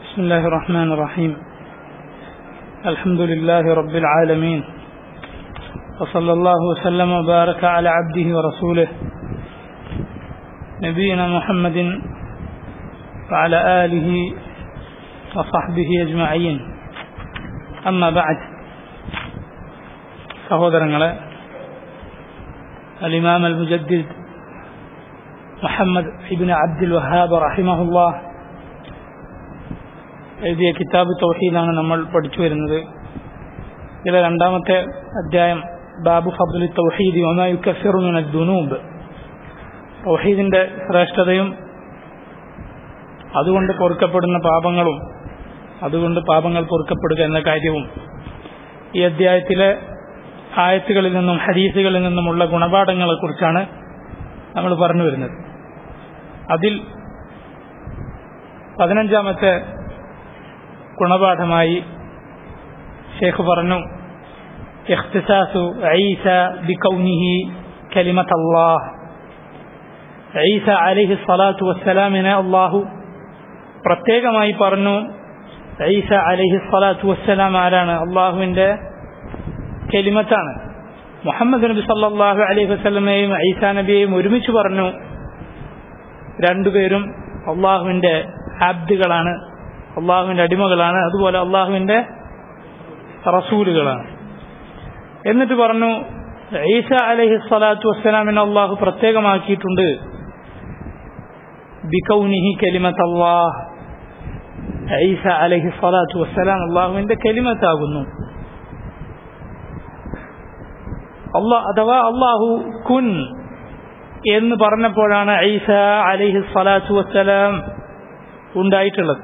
بسم الله الرحمن الرحيم الحمد لله رب العالمين وصلى الله وسلم وبارك على عبده ورسوله نبينا محمد وعلى آله وصحبه أجمعين أما بعد സഹോദരങ്ങളെ الإمام المجدد മുഹമ്മദ് ഇബിൻ അബ്ദുൽ വഹാബ് റഹിമഹുല്ലാ എഴുതിയ കിതാബ് തൗഹീദാണ് നമ്മൾ പഠിച്ചു വരുന്നത് ഇതിലെ രണ്ടാമത്തെ അധ്യായം ബാബു ഫബ്ദുൽ തൗഹീദി ഒന്നായുക്കഫിറുമിന ദുനൂബ് തൗഹീദിന്റെ ശ്രേഷ്ഠതയും അതുകൊണ്ട് പൊറുക്കപ്പെടുന്ന പാപങ്ങളും അതുകൊണ്ട് പാപങ്ങൾ പൊറുക്കപ്പെടുക എന്ന കാര്യവും ഈ അധ്യായത്തിലെ ആയത്തുകളിൽ നിന്നും ഹദീസുകളിൽ നിന്നുമുള്ള ഗുണപാഠങ്ങളെ കുറിച്ചാണ് നമ്മൾ പറഞ്ഞു വരുന്നത് അതിൽ പതിനഞ്ചാമത്തെ ഗുണപാഠമായി ഷേഖ് പറഞ്ഞു ഇഖ്തിസാസു ഈസ ബികൗനിഹി കലിമത്ത് അല്ലാഹ് ഈസ അലൈഹി സ്വലാത്തു വസ്സലാമിനെ അള്ളാഹു പ്രത്യേകമായി പറഞ്ഞു ഈസ അലൈഹി സ്വലാത്തു വസ്സലാം ആരാണ് അള്ളാഹുവിന്റെ കെലിമത്താണ് മുഹമ്മദ് നബി സല്ലാഹു അലൈഹി വസ്ലമയെയും ഈസാ നബിയെയും ഒരുമിച്ച് പറഞ്ഞു രണ്ടുപേരും അള്ളാഹുവിന്റെ ആബ്ദുകളാണ് അള്ളാഹുവിന്റെ അടിമകളാണ് അതുപോലെ അള്ളാഹുവിന്റെ റസൂലുകളാണ് എന്നിട്ട് പറഞ്ഞു ഈസ അലൈഹി സ്വലാത്തു വസ്സലാമിനെ അള്ളാഹു പ്രത്യേകമാക്കിയിട്ടുണ്ട് ബിക്കൗനിഹി കലിമത്ത് അള്ളാഹ് ഈസ അലൈഹി സ്വലാത്തു വസ്സലാം അള്ളാഹുവിന്റെ കലിമത്താകുന്നു അള്ളാഹ് അഥവാ അള്ളാഹു കുൻ എന്ന് പറഞ്ഞപ്പോഴാണ് ഐസ അലിഹി സ്വലാത്തു വസ്സലാം ഉണ്ടായിട്ടുള്ളത്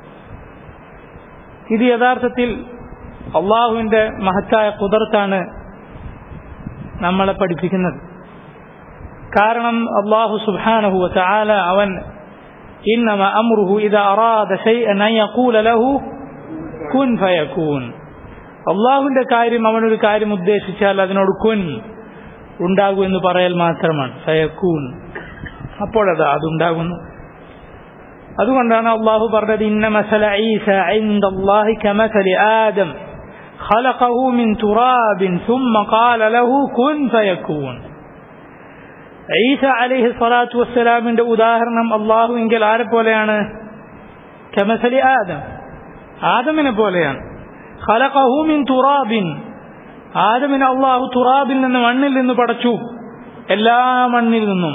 ഇത് യഥാർത്ഥത്തിൽ അള്ളാഹുവിന്റെ മഹത്തായ കുതിർത്താണ് നമ്മളെ പഠിപ്പിക്കുന്നത് കാരണം അള്ളാഹു സുബാനഹു ചാല അവൻ إنما أمره إذا أراد شيئا أن يقول له كن فيكون അള്ളാഹുവിന്റെ കാര്യം അവനൊരു കാര്യം ഉദ്ദേശിച്ചാൽ അതിനോട് കുൻ ഉണ്ടാകൂ എന്ന് പറയൽ മാത്രമാണ് സയക്കൂൻ അപ്പോഴത് അതുണ്ടാകുന്നു അതുകൊണ്ടാണ് അള്ളാഹു പറഞ്ഞത് ഇന്ന മസല ഈസ അള്ളാഹി കമസലി ആദം خلقه من تراب ثم قال له كن فيكون ഈസ അലൈഹി സ്വലാത്തു വസ്സലാമിന്റെ ഉദാഹരണം അള്ളാഹു എങ്കിൽ ആരെ പോലെയാണ് കമസലി ആദം ആദമിനെ പോലെയാണ് ഖലഖഹു മിൻ തുറാബിൻ ആദമിനെ അള്ളാഹു തുറാബിൽ നിന്ന് മണ്ണിൽ നിന്ന് പടച്ചു എല്ലാ മണ്ണിൽ നിന്നും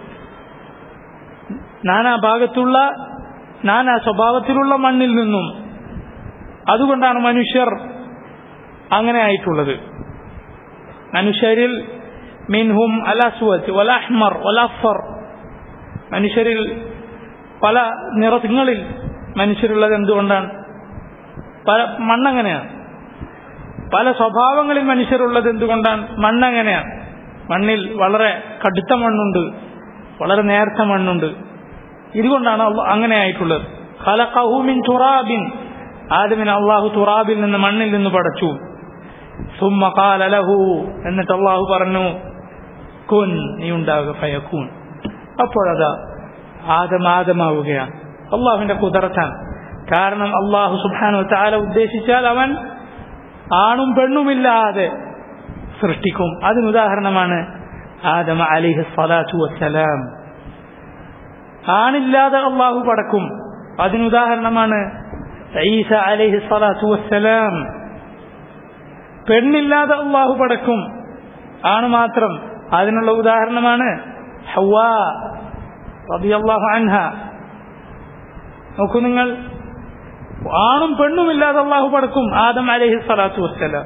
നാനാ ഭാഗത്തുള്ള നാനാ സ്വഭാവത്തിലുള്ള മണ്ണിൽ നിന്നും അതുകൊണ്ടാണ് മനുഷ്യർ അങ്ങനെ ആയിട്ടുള്ളത് മനുഷ്യരിൽ മിൻഹും അലസ്വത്ത് വലഹ്മർ വലഫർ മനുഷ്യരിൽ പല നിറങ്ങളിൽ മനുഷ്യരുള്ളത് എന്തുകൊണ്ടാണ് പല മണ്ണങ്ങനെയാണ് പല സ്വഭാവങ്ങളിൽ മനുഷ്യരുള്ളത് എന്തുകൊണ്ടാണ് മണ്ണങ്ങനെയാണ് മണ്ണിൽ വളരെ കടുത്ത മണ്ണുണ്ട് വളരെ നേർത്ത മണ്ണുണ്ട് ഇതുകൊണ്ടാണ് അങ്ങനെ ആയിട്ടുള്ളത് ഖലഖഹുമിൻ തുറാബിൻ ആദമിന് അള്ളാഹു തുറാബിൽ നിന്ന് മണ്ണിൽ നിന്ന് പടച്ചു സുമ്മ ഖാല ലഹു എന്നിട്ട് അള്ളാഹു പറഞ്ഞു കുൻ നീ ഉണ്ടാകുക ഫയക്കൂൻ അപ്പോഴതാ ആദം ആദമാവുകയാണ് അള്ളാഹുവിന്റെ കുതിരത്താണ് കാരണം അള്ളാഹു സുബാനു താല ഉദ്ദേശിച്ചാൽ അവൻ ആണും പെണ്ണുമില്ലാതെ സൃഷ്ടിക്കും അതിനുദാഹരണമാണ് ആദമ അലിഹ് സ്വലാത്തു വസ്സലാം ആണില്ലാതെ അള്ളാഹു പടക്കും അതിനുദാഹരണമാണ് ഈസ അലിഹി സ്വലാത്തു വസ്സലാം പെണ്ണില്ലാതെ അള്ളാഹു പടക്കും ആണ് മാത്രം അതിനുള്ള ഉദാഹരണമാണ് ഹവാ റബിയല്ലാഹു അൻഹ നോക്കൂ നിങ്ങൾ ആണും പെണ്ണുമില്ലാതെ അള്ളാഹു പടക്കും ആദം അലഹി സ്വലാത്തു വസ്സലാം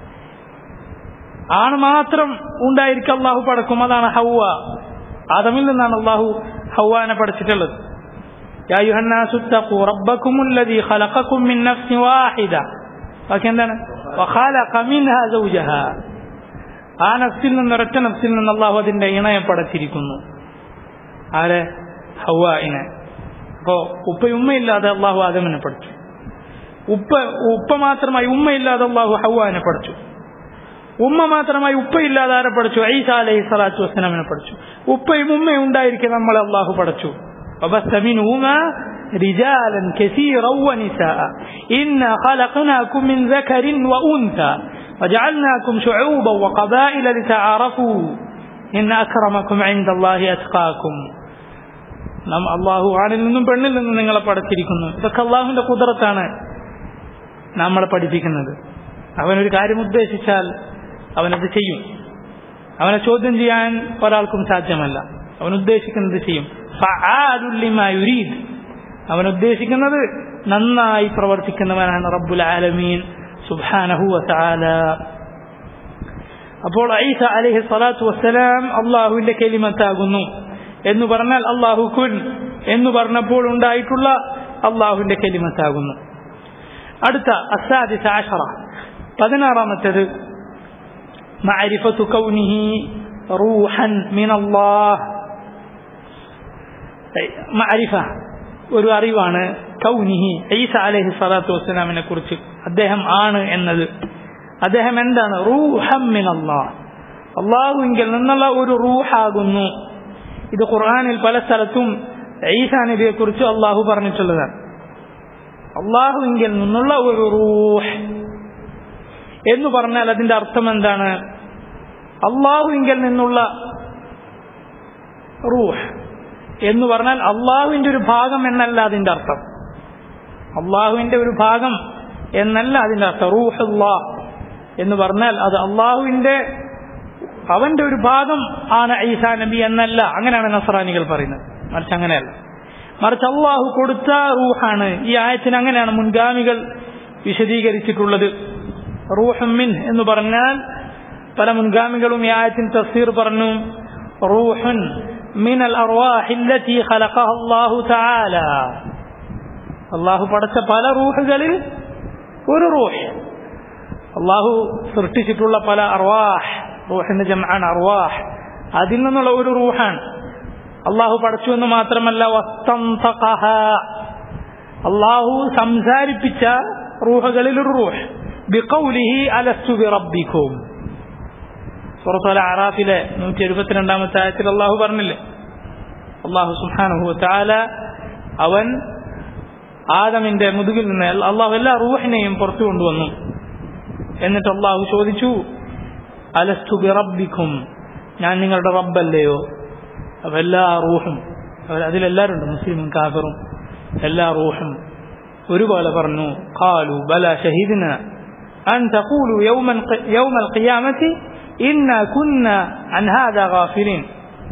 ആണ് മാത്രം ഉണ്ടായിരിക്കും അള്ളാഹു പടക്കും അതാണ് ഹൗവ ആദമിൽ നിന്നാണ് അള്ളാഹു ഹൗവാനെ പഠിച്ചിട്ടുള്ളത് يا أيها الناس اتقوا ربكم الذي خلقكم من نفس واحدة എന്താണ് وخلق منها زوجها ആ നഫ്സിൽ നിന്ന് ഒരൊറ്റ നഫ്സിൽ നിന്ന് അള്ളാഹു അതിന്റെ ഇണയെ പടച്ചിരിക്കുന്നു ആരെ ഹൗവായിനെ അപ്പോ ഉപ്പയും ഉമ്മയില്ലാതെ അള്ളാഹു ആദമിനെ പഠിച്ചു ഉപ്പ ഉപ്പ മാത്രമായി ഉമ്മയില്ലാതെ അള്ളാഹു ഹൗവാനെ പഠിച്ചു ഉമ്മ മാത്രമായി ഉപ്പയില്ലാതെ ആരെ പഠിച്ചു ഐസ അലൈഹി സ്വലാത്തു വസ്സലാമിനെ പഠിച്ചു ഉപ്പയും ഉമ്മയും ഉണ്ടായിരിക്കെ നമ്മളെ അള്ളാഹു പഠിച്ചു رجالا كثيرا ونساء إنا خلقناكم من ذكر وأنثى وجعلناكم شعوبا وقبائل لتعارفوا إن أكرمكم عند الله أتقاكم നാം അള്ളാഹു ആണിൽ നിന്നും പെണ്ണിൽ നിന്നും നിങ്ങളെ പഠിച്ചിരിക്കുന്നു ഇതൊക്കെ അള്ളാഹുവിന്റെ കുതിരത്താണ് നമ്മളെ പഠിപ്പിക്കുന്നത് അവനൊരു കാര്യം ഉദ്ദേശിച്ചാൽ അവനത് ചെയ്യും അവനെ ചോദ്യം ചെയ്യാൻ ഒരാൾക്കും സാധ്യമല്ല അവൻ ഉദ്ദേശിക്കുന്നത് ചെയ്യും യുരീദ് അവൻ ഉദ്ദേശിക്കുന്നത് നന്നായി പ്രവർത്തിക്കുന്നവനാണ് റബ്ബുൽ ആലമീൻ സുബ്ഹാനഹു വതആല അപ്പോൾ ഐസ അലൈഹി സ്വലാത്തു വസ്സലാം അള്ളാഹുവിന്റെ കെലിമത്താകുന്നു എന്ന് പറഞ്ഞാൽ അള്ളാഹു കുൻ എന്ന് പറഞ്ഞപ്പോൾ ഉണ്ടായിട്ടുള്ള അള്ളാഹുവിന്റെ കെലിമത്താകുന്നു അടുത്ത അസാദിസ ആഷറ പതിനാറാമത്തേത് معرفة كونه روحا من الله മഅരിഫ ഒരു അറിവാണ് കൗനിഹി ഈസ അലൈഹി സ്വലാത്തു വസ്സലാമിനെ കുറിച്ച് അദ്ദേഹം ആണ് എന്നത് അദ്ദേഹം എന്താണ് റൂഹം മിൻ അള്ളാഹ് അള്ളാഹുവിങ്കിൽ നിന്നുള്ള ഒരു റൂഹാകുന്നു ഇത് ഖുർആാനിൽ പല സ്ഥലത്തും ഈസാ നബിയെ കുറിച്ച് അള്ളാഹു പറഞ്ഞിട്ടുള്ളതാണ് അള്ളാഹുവിങ്കിൽ നിന്നുള്ള ഒരു റൂഹ് എന്ന് പറഞ്ഞാൽ അതിന്റെ അർത്ഥം എന്താണ് അള്ളാഹുവിങ്കിൽ നിന്നുള്ള റൂഹ് എന്ന് പറഞ്ഞാൽ അള്ളാഹുവിന്റെ ഒരു ഭാഗം എന്നല്ല അതിന്റെ അർത്ഥം അള്ളാഹുവിന്റെ ഒരു ഭാഗം എന്നല്ല അതിന്റെ അർത്ഥം റൂഹുല്ലാ എന്ന് പറഞ്ഞാൽ അത് അള്ളാഹുവിന്റെ അവന്റെ ഒരു ഭാഗം ആണ് ഈസാ നബി എന്നല്ല അങ്ങനെയാണ് നസറാനികൾ പറയുന്നത് മറിച്ച് അങ്ങനെയല്ല മറിച്ച് അള്ളാഹു കൊടുത്ത റൂഹാണ് ഈ ആയത്തിന് അങ്ങനെയാണ് മുൻഗാമികൾ വിശദീകരിച്ചിട്ടുള്ളത് റൂഹുമിൻ എന്ന് പറഞ്ഞാൽ പല മുൻഗാമികളും ഈ ആയത്തിന് തഫ്സീർ പറഞ്ഞു റൂഹുൻ മിൻ അൽ അർവാഹില്ലത്തി ഖലഖഹ അല്ലാഹു തആല അല്ലാഹു പടച്ച പല റൂഹുകളിൽ ഒരു റൂഹ് അള്ളാഹു സൃഷ്ടിച്ചിട്ടുള്ള പല അർവാഹ് റൂഹിന്റെ ജമാണ് അർവാഹ് അതിൽ നിന്നുള്ള ഒരു റൂഹാണ് അള്ളാഹു പഠിച്ചു എന്ന് മാത്രമല്ല വസ്തംതഖഹ അള്ളാഹു സംസാരിപ്പിച്ച റൂഹകളിൽ ഒരു റൂഹ് ബിഖൗലിഹി അലസ്തു ബിറബ്ബിക്കും സൂറത്തുൽ അറാഫിലെ നൂറ്റി എഴുപത്തിരണ്ടാമത്തെ ആയത്തിൽ അള്ളാഹു പറഞ്ഞില്ലേ അള്ളാഹു സുഹാനുഹു താല അവൻ ആദമിന്റെ മുതുകിൽ നിന്ന് അള്ളാഹു എല്ലാ റൂഹിനെയും പുറത്തു കൊണ്ടുവന്നു എന്നിട്ട് അള്ളാഹു ചോദിച്ചു അലസ്തു ബിറബ്ബിക്കും ഞാൻ നിങ്ങളുടെ റബ്ബല്ലയോ അപ്പൊ എല്ലാ റൂഹും അതിലെല്ലാവരും ഉണ്ട് മുസ്ലിമും കാഫറും എല്ലാ റൂഹും ഒരുപോലെ പറഞ്ഞു ഖാലു ബല ഷഹീദിന أن تقولوا يوم يوم القيامة إنا كنا عن هذا غافلين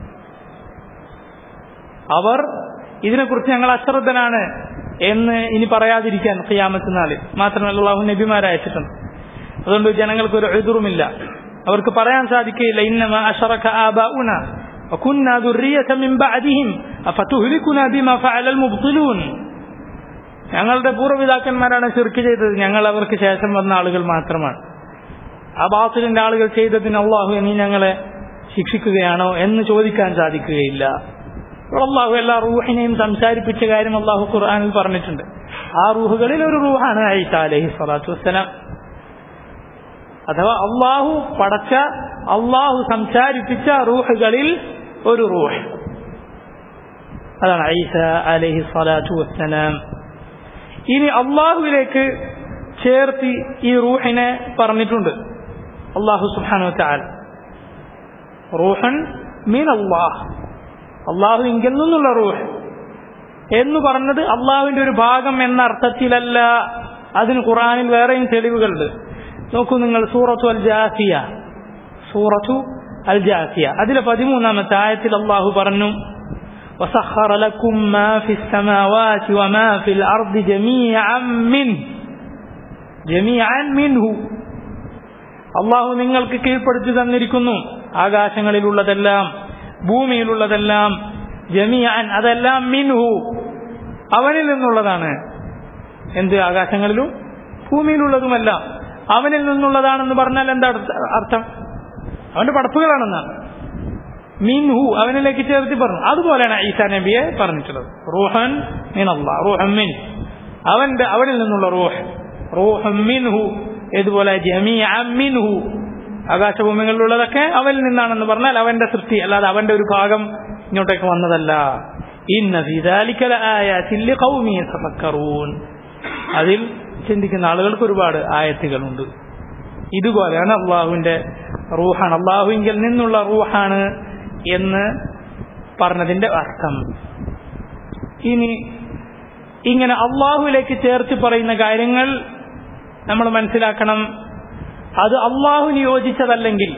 അവർ ഇതിനെക്കുറിച്ച് ഞങ്ങൾ അശ്രദ്ധനാണ് എന്ന് ഇനി പറയാതിരിക്കാൻ ഖിയാമത്ത് നാളിൽ മാത്രമല്ല അള്ളാഹു നബിമാരയച്ചിട്ടുണ്ട് അതുകൊണ്ട് ജനങ്ങൾക്ക് ഒരു എതിറുമില്ല അവർക്ക് പറയാൻ സാധിക്കുകയില്ല ഇന്നമ അഷറക ആബാഉന وكنا ذرية من بعدهم أفتهلكنا بما فعل المبطلون ഞങ്ങളുടെ പൂർവ്വപിതാക്കന്മാരാണ് ശിർക്ക് ചെയ്തത് ഞങ്ങൾ അവർക്ക് ശേഷം വന്ന ആളുകൾ മാത്രമാണ് ആ ബാത്തിലിന്റെ ആളുകൾ ചെയ്തതിന് അള്ളാഹു നീ ഞങ്ങളെ ശിക്ഷിക്കുകയാണോ എന്ന് ചോദിക്കാൻ സാധിക്കുകയില്ല അള്ളാഹു എല്ലാ റൂഹിനെയും സംസാരിപ്പിച്ച കാര്യം അള്ളാഹു ഖുർആാനിൽ പറഞ്ഞിട്ടുണ്ട് ആ റൂഹുകളിൽ ഒരു റൂഹാണ് ഐസ അലഹി സ്വലാത്തു വസ്സലാം അഥവാ അള്ളാഹു പടച്ച അള്ളാഹു സംസാരിപ്പിച്ച റൂഹുകളിൽ ഒരു റൂഹ് അതാണ് ഐസ അലഹി സ്വലാത്തു വസ്സലാം ഇനി അള്ളാഹുവിലേക്ക് ചേർത്തി ഈ റൂഹിനെ പറഞ്ഞിട്ടുണ്ട് അള്ളാഹു സുബാനു താൽ റൂഹൻ മീൻ അള്ളാഹ് അള്ളാഹു ഇങ്കിൽ നിന്നുള്ള റൂഹ് എന്ന് പറഞ്ഞത് അള്ളാഹുവിന്റെ ഒരു ഭാഗം എന്ന അർത്ഥത്തിലല്ല അതിന് ഖുറാനിൽ വേറെയും തെളിവുകളുണ്ട് നോക്കൂ നിങ്ങൾ സൂറത്തു അൽ ജാസിയ സൂറത്തു അൽ ജാസിയ അതിലെ പതിമൂന്നാമത്തെ ആയത്തിൽ അള്ളാഹു പറഞ്ഞു وسخر لكم ما في السماوات وما في الأرض جميعا منه جميعا منه അള്ളാഹു നിങ്ങൾക്ക് കീഴ്പ്പെടുത്തി തന്നിരിക്കുന്നു ആകാശങ്ങളിലുള്ളതെല്ലാം ഭൂമിയിലുള്ളതെല്ലാം ജമിയാൻ അതെല്ലാം മിൻഹു അവനിൽ നിന്നുള്ളതാണ് എന്ത് ആകാശങ്ങളിലും ഭൂമിയിലുള്ളതുമെല്ലാം അവനിൽ നിന്നുള്ളതാണെന്ന് പറഞ്ഞാൽ എന്താ അർത്ഥം അവന്റെ പടപ്പുകളാണെന്നാണ് മിൻഹു അവനിലേക്ക് ചേർത്തി പറഞ്ഞു അതുപോലെയാണ് ഈസാ നബിയെ പറഞ്ഞിട്ടുള്ളത് റൂഹൻ മിൻ അള്ളാഹ് റൂഹൻ മിൻ അവന്റെ അവനിൽ നിന്നുള്ള റൂഹ് റൂഹൻ മിൻഹു ഇതുപോലെ ജമീഅൻ മിൻഹു ആകാശഭൂമികളിലുള്ളതൊക്കെ അവനിൽ നിന്നാണെന്ന് പറഞ്ഞാൽ അവന്റെ സൃഷ്ടി അല്ലാതെ അവന്റെ ഒരു ഭാഗം ഇങ്ങോട്ടേക്ക് വന്നതല്ല ഇന്ന ഫീ ദാലിക ലആയാതിൻ ലിഖൗമി യതഫക്കറൂൻ അതിൽ ചിന്തിക്കുന്ന ആളുകൾക്ക് ഒരുപാട് ആയത്തുകളുണ്ട് ഇതുപോലെയാണ് അള്ളാഹുവിന്റെ റൂഹാണ് അള്ളാഹുവിങ്കിൽ നിന്നുള്ള റൂഹാണ് എന്ന് പറഞ്ഞതിന്റെ അർത്ഥം ഇനി ഇങ്ങനെ അള്ളാഹുവിലേക്ക് ചേർത്ത് പറയുന്ന കാര്യങ്ങൾ നമ്മൾ മനസ്സിലാക്കണം അത് അള്ളാഹുവിന് യോജിച്ചതല്ലെങ്കിൽ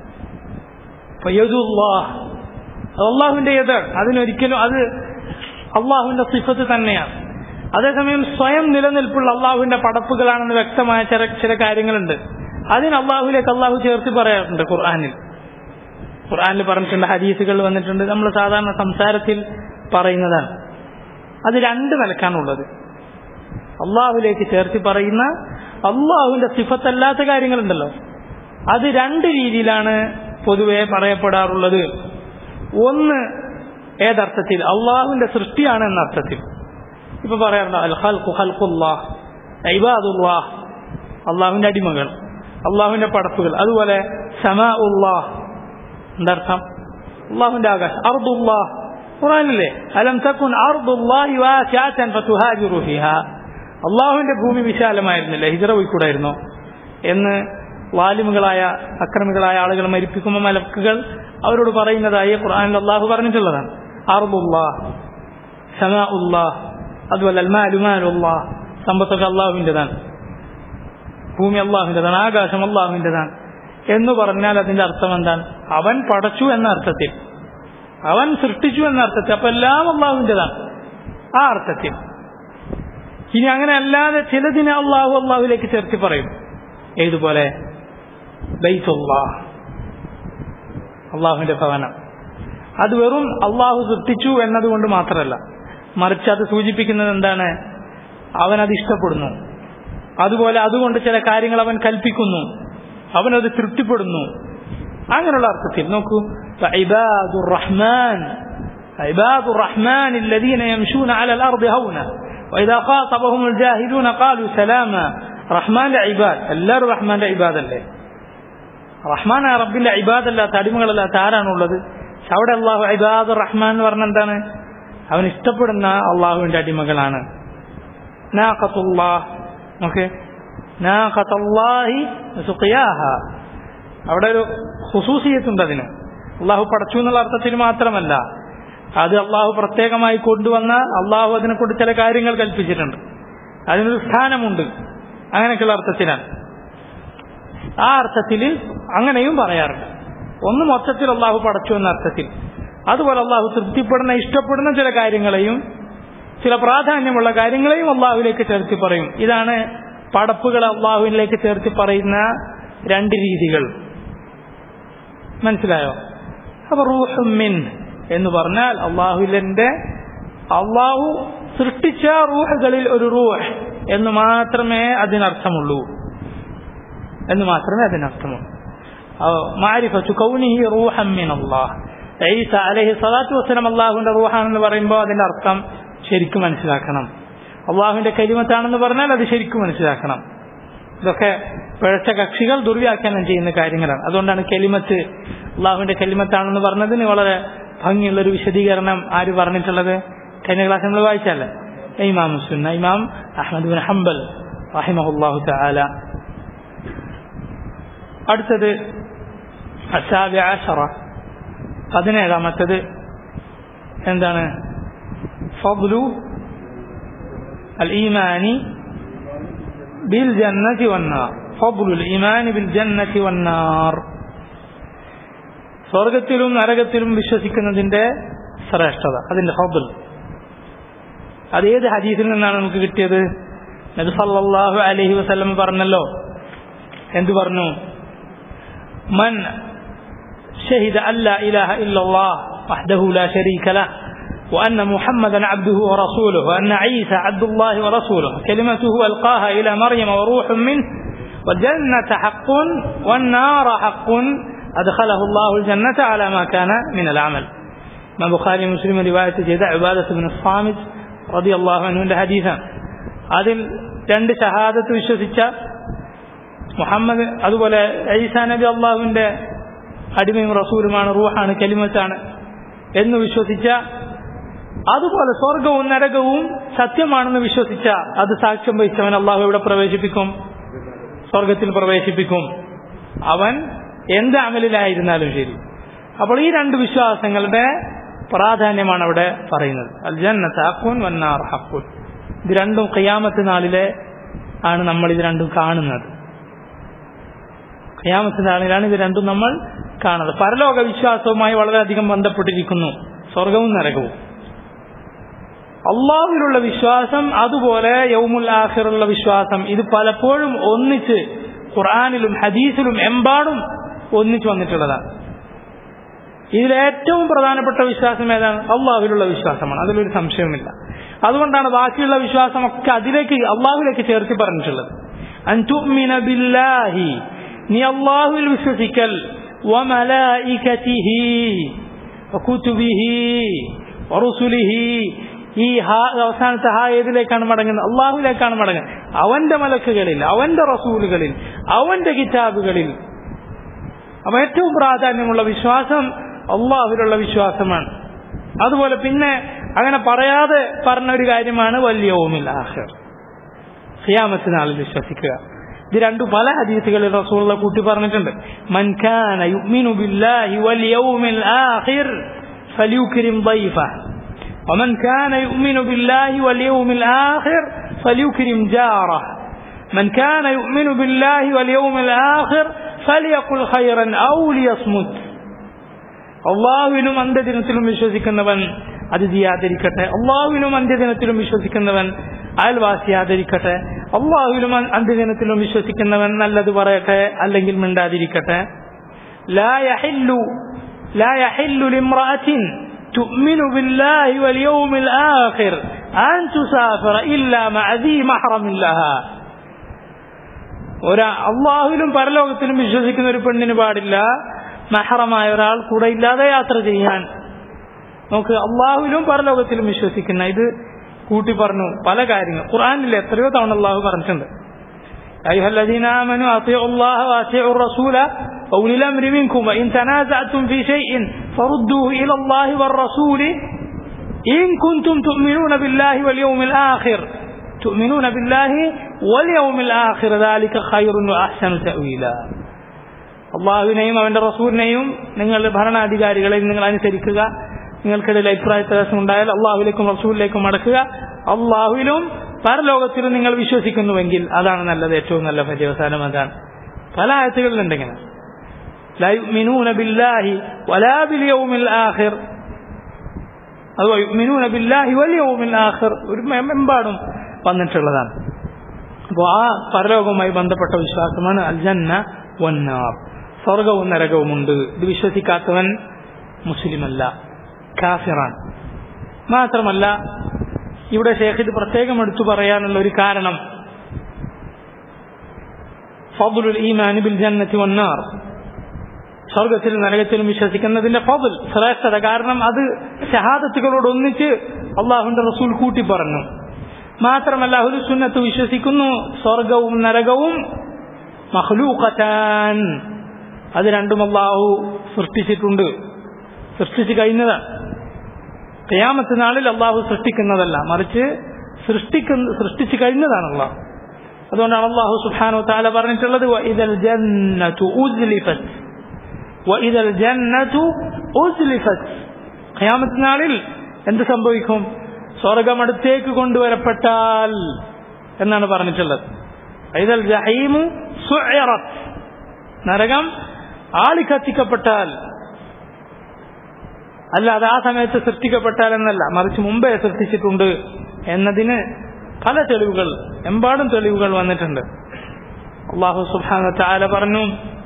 അള്ളാഹുവിന്റെ യത് അതിനൊരിക്കലും അത് അള്ളാഹുവിന്റെ സിഫത്ത് തന്നെയാണ് അതേസമയം സ്വയം നിലനിൽപ്പുള്ള അള്ളാഹുവിന്റെ പടപ്പുകളാണെന്ന് വ്യക്തമായ ചില ചില കാര്യങ്ങളുണ്ട് അതിന് അള്ളാഹുലേക്ക് അള്ളാഹു ചേർത്ത് പറയാറുണ്ട് ഖുർആാനിൽ ഖുർആാനിൽ പറഞ്ഞിട്ടുണ്ട് ഹദീസുകൾ വന്നിട്ടുണ്ട് നമ്മൾ സാധാരണ സംസാരത്തിൽ പറയുന്നതാണ് അത് രണ്ട് നിലക്കാണുള്ളത് അള്ളാഹുലേക്ക് ചേർത്ത് പറയുന്ന അള്ളാഹുവിന്റെ സിഫത്തല്ലാത്ത കാര്യങ്ങളുണ്ടല്ലോ അത് രണ്ട് രീതിയിലാണ് പൊതുവെ പറയപ്പെടാറുള്ളത് ഒന്ന് ഏതർത്ഥത്തിൽ അള്ളാഹുവിന്റെ സൃഷ്ടിയാണ് എന്ന അർത്ഥത്തിൽ ഇപ്പൊ പറയാറുണ്ട് അൽ ഹൽഖു ഹൽഖുല്ലാഹ് ഇബാദുല്ലാഹ് അള്ളാഹുവിന്റെ അടിമകൾ അള്ളാഹുവിന്റെ പടപ്പുകൾ അതുപോലെ സമ ഉള്ളാഹ് എന്തർത്ഥം അള്ളാഹുവിന്റെ ആകാശം അർദുല്ലാഹ് ഖുറാനില്ലേ അലം തക്കുൻ അർദുല്ലാഹി വാസിഅതൻ ഫതുഹാജിറു ഫിഹാ അള്ളാഹുവിന്റെ ഭൂമി വിശാലമായിരുന്നില്ല ഹിജറ പോയിക്കൂടായിരുന്നോ എന്ന് വാലിമുകളായ അക്രമികളായ ആളുകൾ മരിപ്പിക്കുമ്പോൾ മലക്കുകൾ അവരോട് പറയുന്നതായി ഖുർആനിൽ അള്ളാഹു പറഞ്ഞിട്ടുള്ളതാണ് അർദുല്ലാഹ് സമ ഉള്ളാഹ് അതുപോലെ അൽമാലുമാലുല്ലാഹ് സമ്പത്തൊക്കെ അള്ളാഹുവിൻ്റെതാണ് ഭൂമി അള്ളാഹുവിൻ്റെതാണ് ആകാശം അള്ളാഹുവിൻ്റെതാണ് എന്ന് പറഞ്ഞാൽ അതിന്റെ അർത്ഥം എന്താണ് അവൻ പടച്ചു എന്ന അർത്ഥത്തിൽ അവൻ സൃഷ്ടിച്ചു എന്ന അർത്ഥത്തിൽ അപ്പൊ എല്ലാം അള്ളാഹുവിൻ്റെതാണ് ആ അർത്ഥത്തിൽ ഇനി അങ്ങനെ അല്ലാതെ ചിലതിനെ അള്ളാഹു അള്ളാഹുലേക്ക് ചേർത്തി പറയും ഏതുപോലെ ബൈത്തുല്ലാഹ് അള്ളാഹുവിന്റെ ഭവനം അത് വെറും അള്ളാഹു സൃഷ്ടിച്ചു എന്നതുകൊണ്ട് മാത്രമല്ല മറിച്ച് അത് സൂചിപ്പിക്കുന്നത് എന്താണ് അവൻ അത് ഇഷ്ടപ്പെടുന്നു അതുപോലെ അതുകൊണ്ട് ചില കാര്യങ്ങൾ അവൻ കൽപ്പിക്കുന്നു അവനത് തൃപ്തിപ്പെടുന്നു അങ്ങനെയുള്ള അർത്ഥത്തിൽ നോക്കൂ റഹ്മാൻ عباد الرحمن الذين يمشون على الأرض هونا وإذا خاطبهم الجاهلون قالوا سلاما റഹ്മാന്റെ ഇബാദ് എല്ലാവരും റഹ്മാന്റെ ഇബാദ് അല്ലേ റഹ്മാൻ ആ റബ്ബിന്റെ ഇബാദ് അല്ലാത്ത അടിമകളല്ലാത്ത ആരാണുള്ളത് അവിടെ അള്ളാഹു ഇബാദ് റഹ്മാൻ എന്ന് പറഞ്ഞ എന്താണ് അവൻ ഇഷ്ടപ്പെടുന്ന അള്ളാഹുവിന്റെ അടിമകളാണ് ഓക്കെ അവിടെ ഒരു ഹുസൂസിയത്തുണ്ട് അതിന് അള്ളാഹു പടച്ചു എന്നുള്ള അർത്ഥത്തിൽ മാത്രമല്ല അത് അള്ളാഹു പ്രത്യേകമായി കൊണ്ടുവന്ന അള്ളാഹു അതിനെ കൊണ്ട് ചില കാര്യങ്ങൾ കൽപ്പിച്ചിട്ടുണ്ട് അതിനൊരു സ്ഥാനമുണ്ട് അങ്ങനെയൊക്കെയുള്ള അർത്ഥത്തിലാണ് ആ അർത്ഥത്തിൽ അങ്ങനെയും പറയാറുണ്ട് ഒന്ന് മൊത്തത്തിൽ അള്ളാഹു പടച്ചു എന്ന അർത്ഥത്തിൽ അതുപോലെ അള്ളാഹു തൃപ്തിപ്പെടുന്ന ഇഷ്ടപ്പെടുന്ന ചില കാര്യങ്ങളെയും ചില പ്രാധാന്യമുള്ള കാര്യങ്ങളെയും അള്ളാഹുവിലേക്ക് ചേർത്തി പറയും ഇതാണ് പടപ്പുകൾ അള്ളാഹുവിലേക്ക് ചേർത്തി പറയുന്ന രണ്ട് രീതികൾ മനസ്സിലായോ അപ്പൊ റൂഹുമിൻ എന്ന് പറഞ്ഞാൽ അള്ളാഹുവിന്റെ അള്ളാഹു സൃഷ്ടിച്ച റൂഹുകളിൽ ഒരു റൂഹ് എന്ന് മാത്രമേ അതിനർത്ഥമുള്ളൂ എന്ന് മാത്രമേ അതിനർത്ഥമുള്ളൂ മാരിഫത്തു കൗനിഹി റൂഹം മിൻ അള്ളാഹ് ഈസ അലഹി സ്വലാത്തു വസ്സലം അള്ളാഹുവിന്റെ റൂഹാണെന്ന് പറയുമ്പോൾ അതിന്റെ അർത്ഥം ശരിക്കും മനസ്സിലാക്കണം അള്ളാഹുവിന്റെ കരിമത്താണെന്ന് പറഞ്ഞാൽ അത് ശരിക്കും മനസ്സിലാക്കണം ഇതൊക്കെ പിഴച്ച കക്ഷികൾ ദുർവ്യാഖ്യാനം ചെയ്യുന്ന കാര്യങ്ങളാണ് അതുകൊണ്ടാണ് കെലിമത്ത് അള്ളാഹുവിന്റെ കെലിമത്താണെന്ന് പറഞ്ഞതിന് വളരെ ഭംഗിയുള്ള ഒരു വിശദീകരണം ആര് പറഞ്ഞിട്ടുള്ളത് കഴിഞ്ഞ ക്ലാസ് നമ്മൾ വായിച്ചല്ലേ ഇമാം സുന്ന ഇമാം അഹമ്മദ് ബിൻ ഹംബൽ റഹിമഹുല്ലാഹു തആല അടുത്തത് അസാബി ആഷറ പതിനേഴാമത്തത് എന്താണ് ഫض്ലു الإيمان بالجنة والنار فضل الإيمان بالجنة والنار സ്വർഗത്തിലും നരകത്തിലും വിശ്വസിക്കുന്നതിന്റെ ശ്രേഷ്ഠത അതിന്റെ ഫضൽ അത് ഏത് ഹദീസിൽ നിന്നാണ് നമുക്ക് കിട്ടിയത് നബി സല്ലല്ലാഹു അലൈഹി വസല്ലം പറഞ്ഞല്ലോ എന്തു പറഞ്ഞു മൻ شهد أن لا إله إلا الله وحده لا شريك له وأن محمدا عبده ورسوله وأن عيسى عبد الله ورسوله كلمته ألقاها إلى مريم وروح منه والجنة حق والنار حق أدخله الله الجنة على ما كان من العمل ما بخاري مسلم رواية جدع عبادة بن الصامت رضي الله عنه حديثا അതിൽ രണ്ട് ഷഹാദത്ത് വിശ്വസിച്ച മുഹമ്മദ് അതുപോലെ ഈസാ നബി അള്ളാഹുവിന്റെ അടിമയും റസൂലുമാണ് റൂഹാണ് കലിമത്താണ് എന്ന് വിശ്വസിച്ച അതുപോലെ സ്വർഗവും നരകവും സത്യമാണെന്ന് വിശ്വസിച്ച അത് സാക്ഷ്യം വഹിച്ചവൻ അള്ളാഹു എവിടെ പ്രവേശിപ്പിക്കും സ്വർഗത്തിൽ പ്രവേശിപ്പിക്കും അവൻ എന്ത് അമലിലായിരുന്നാലും ശരി അപ്പോൾ ഈ രണ്ട് വിശ്വാസങ്ങളുടെ പ്രാധാന്യമാണ് അവിടെ പറയുന്നത് അൽ ജന്നത്ത് ഹക്കുൻ വന്നാർ ഹക്കുൻ ഇത് രണ്ടും ഖിയാമത്ത് നാളിലെ ആണ് നമ്മൾ ഇത് രണ്ടും കാണുന്നത് ഖിയാമത്ത് നാളിലാണ് ഇത് രണ്ടും നമ്മൾ കാണുന്നത് പരലോക വിശ്വാസവുമായി വളരെയധികം ബന്ധപ്പെട്ടിരിക്കുന്നു സ്വർഗവും നരകവും അള്ളാഹുവിലുള്ള വിശ്വാസം അതുപോലെ യൗമുൽ ആഖിറുള്ള വിശ്വാസം ഇത് പലപ്പോഴും ഒന്നിച്ച് ഖുർആാനിലും ഹദീസിലും എമ്പാടും ഒന്നിച്ച് വന്നിട്ടുള്ളതാണ് ഇതിൽ ഏറ്റവും പ്രധാനപ്പെട്ട വിശ്വാസം ഏതാണ് അള്ളാഹുവിലുള്ള വിശ്വാസമാണ് അതിലൊരു സംശയവുമില്ല അതുകൊണ്ടാണ് ബാക്കിയുള്ള വിശ്വാസമൊക്കെ അതിലേക്ക് അള്ളാഹുലേക്ക് ചേർത്ത് പറഞ്ഞിട്ടുള്ളത് അൻതുഅ്മിന ബില്ലാഹി നീ അള്ളാഹുവിൽ വിശ്വസിക്കൽ വമലായികതിഹി വകുതുബിഹി വറുസുലിഹി ഈ ഹാ അവസാനത്തെ ഹാ ഏതിലേക്കാണ് മടങ്ങുന്നത് അള്ളാഹുവിലേക്കാണ് മടങ്ങുന്നത് അവന്റെ മലക്കുകളിൽ അവന്റെ റസൂലുകളിൽ അവന്റെ കിതാബുകളിൽ അപ്പൊ ഏറ്റവും പ്രാധാന്യമുള്ള വിശ്വാസം അള്ളാഹുവിലുള്ള വിശ്വാസമാണ് അതുപോലെ പിന്നെ അങ്ങനെ പറയാതെ പറഞ്ഞ ഒരു കാര്യമാണ് വലിയവുമില്ല ആഹർ ഖിയാമത്ത് നാളിൽ വിശ്വസിക്കുക ഇത് രണ്ടു പല ഹദീസുകളിൽ റസൂലുള്ള കൂട്ടി പറഞ്ഞിട്ടുണ്ട് മൻ കാന യുഅ്മിനു ബില്ലാഹി വൽ യൗമിൽ ആഖിർ ഫലിയുക്രിം ضيفه ومن كان يؤمن بالله واليوم الآخر فليكرم جاره من كان يؤمن بالله واليوم الآخر فليقل خيرا أو ليصمت അള്ളാഹുവിനും അന്ത്യദിനത്തിലും വിശ്വസിക്കുന്നവൻ അതിഥി ആദരിക്കട്ടെ അള്ളാഹുവിനും അന്ത്യദിനത്തിലും വിശ്വസിക്കുന്നവൻ അയൽവാസി ആദരിക്കട്ടെ അള്ളാഹുവിനും അന്ത്യദിനത്തിലും വിശ്വസിക്കുന്നവൻ നല്ലത് പറയട്ടെ അല്ലെങ്കിൽ മിണ്ടാതിരിക്കട്ടെ لا يحل لا يحل لامرأة تؤمن بالله واليوم الآخر أن تسافر إلا مع ذي محرم لها ഒരു അള്ളാഹുവിലും പരലോകത്തിലും വിശ്വസിക്കുന്ന ഒരു പെണ്ണിന് പാടില്ല മഹറമായ ഒരാൾ കൂടെ ഇല്ലാതെ യാത്ര ചെയ്യാൻ നമുക്ക് അള്ളാഹുവിലും പരലോകത്തിലും വിശ്വസിക്കുന്ന ഇത് കൂട്ടി പറഞ്ഞു പല കാര്യങ്ങൾ ഖുർആാനിൽ എത്രയോ തവണ അള്ളാഹു പറഞ്ഞിട്ടുണ്ട് أيها الذين آمنوا أطيعوا الله وأطيعوا الرسول وأولي الأمر منكم وإن تنازعتم في شيء فردوه إلى الله والرسول إن كنتم تؤمنون بالله واليوم الآخر تؤمنون بالله واليوم الآخر ذلك خير وأحسن تأويلا അള്ളാഹുവിനെയും അവന്റെ റസൂലിനെയും നിങ്ങളുടെ ഭരണാധികാരികളെയും നിങ്ങൾ അനുസരിക്കുക നിങ്ങൾക്കിടയിൽ അഭിപ്രായ വ്യത്യാസം ഉണ്ടായാൽ അള്ളാഹുലേക്കും റസൂലിലേക്കും മടക്കുക അള്ളാഹുവിലും പരലോകത്തിലും നിങ്ങൾ വിശ്വസിക്കുന്നുവെങ്കിൽ അതാണ് നല്ലത് ഏറ്റവും നല്ല പര്യവസാനം അതാണ് പല ആയത്തുകളിലുണ്ടെങ്കിൽ لا يؤمنون بالله ولا باليوم الآخر അതുപോലെ യുമിനൂന ബില്ലാഹി വലിയവുമിൽ ആഖിർ ഒരു മെമ്പാടും വന്നിട്ടുള്ളതാണ് അപ്പോൾ ആ പരലോകവുമായി ബന്ധപ്പെട്ട വിശ്വാസമാണ് അൽ ജന്ന വന്നാർ സ്വർഗവും നരകവുമുണ്ട് ഇത് വിശ്വസിക്കാത്തവൻ മുസ്ലിമല്ല കാഫിറാൻ മാത്രമല്ല ഇവിടെ ഷേഖ് ഇത് പ്രത്യേകം എടുത്തു പറയാനുള്ള ഒരു കാരണം ഫضലുൽ ഈമാനി ബിൽ ജന്നത്തി വന്നാർ സ്വർഗത്തിലും നരകത്തിലും വിശ്വസിക്കുന്നതിന്റെ ഫضൽ ശ്രേഷ്ഠത കാരണം അത് ഷഹാദത്തുകളോട് ഒന്നിച്ച് അള്ളാഹുന്റെ റസൂൽ കൂട്ടി പറഞ്ഞു മാത്രമല്ല ഒരു സുന്നത്ത് വിശ്വസിക്കുന്നു സ്വർഗവും നരകവും മഹ്ലൂഖത്താൻ അത് രണ്ടും അള്ളാഹു സൃഷ്ടിച്ചിട്ടുണ്ട് സൃഷ്ടിച്ചു കഴിഞ്ഞതാണ് കയാമത്ത് നാളിൽ അള്ളാഹു സൃഷ്ടിക്കുന്നതല്ല മറിച്ച് സൃഷ്ടിക്കുന്ന സൃഷ്ടിച്ചു കഴിഞ്ഞതാണ് അള്ളാഹു അതുകൊണ്ടാണ് അള്ളാഹു സുഹാനോ താല പറഞ്ഞിട്ടുള്ളത് ഇതൽ ജന്നതു ഉസ്ലിഫത്ത് وإذا الجنة أزلفت ഖിയാമത്ത് നാളിൽ എന്ത് സംഭവിക്കും സ്വർഗമടുത്തേക്ക് കൊണ്ടുവരപ്പെട്ടാൽ എന്നാണ് പറഞ്ഞിട്ടുള്ളത് ഇതൽ ജഹീമു സുഇറത്ത് നരകം ആളിക്കത്തിക്കപ്പെട്ടാൽ അല്ലാതെ ആ സമയത്ത് സൃഷ്ടിക്കപ്പെട്ടാൽ എന്നല്ല മറിച്ച് മുമ്പേ സൃഷ്ടിച്ചിട്ടുണ്ട് എന്നതിന് പല തെളിവുകൾ എമ്പാടും തെളിവുകൾ വന്നിട്ടുണ്ട് അള്ളാഹു സുബാന ചാല പറഞ്ഞു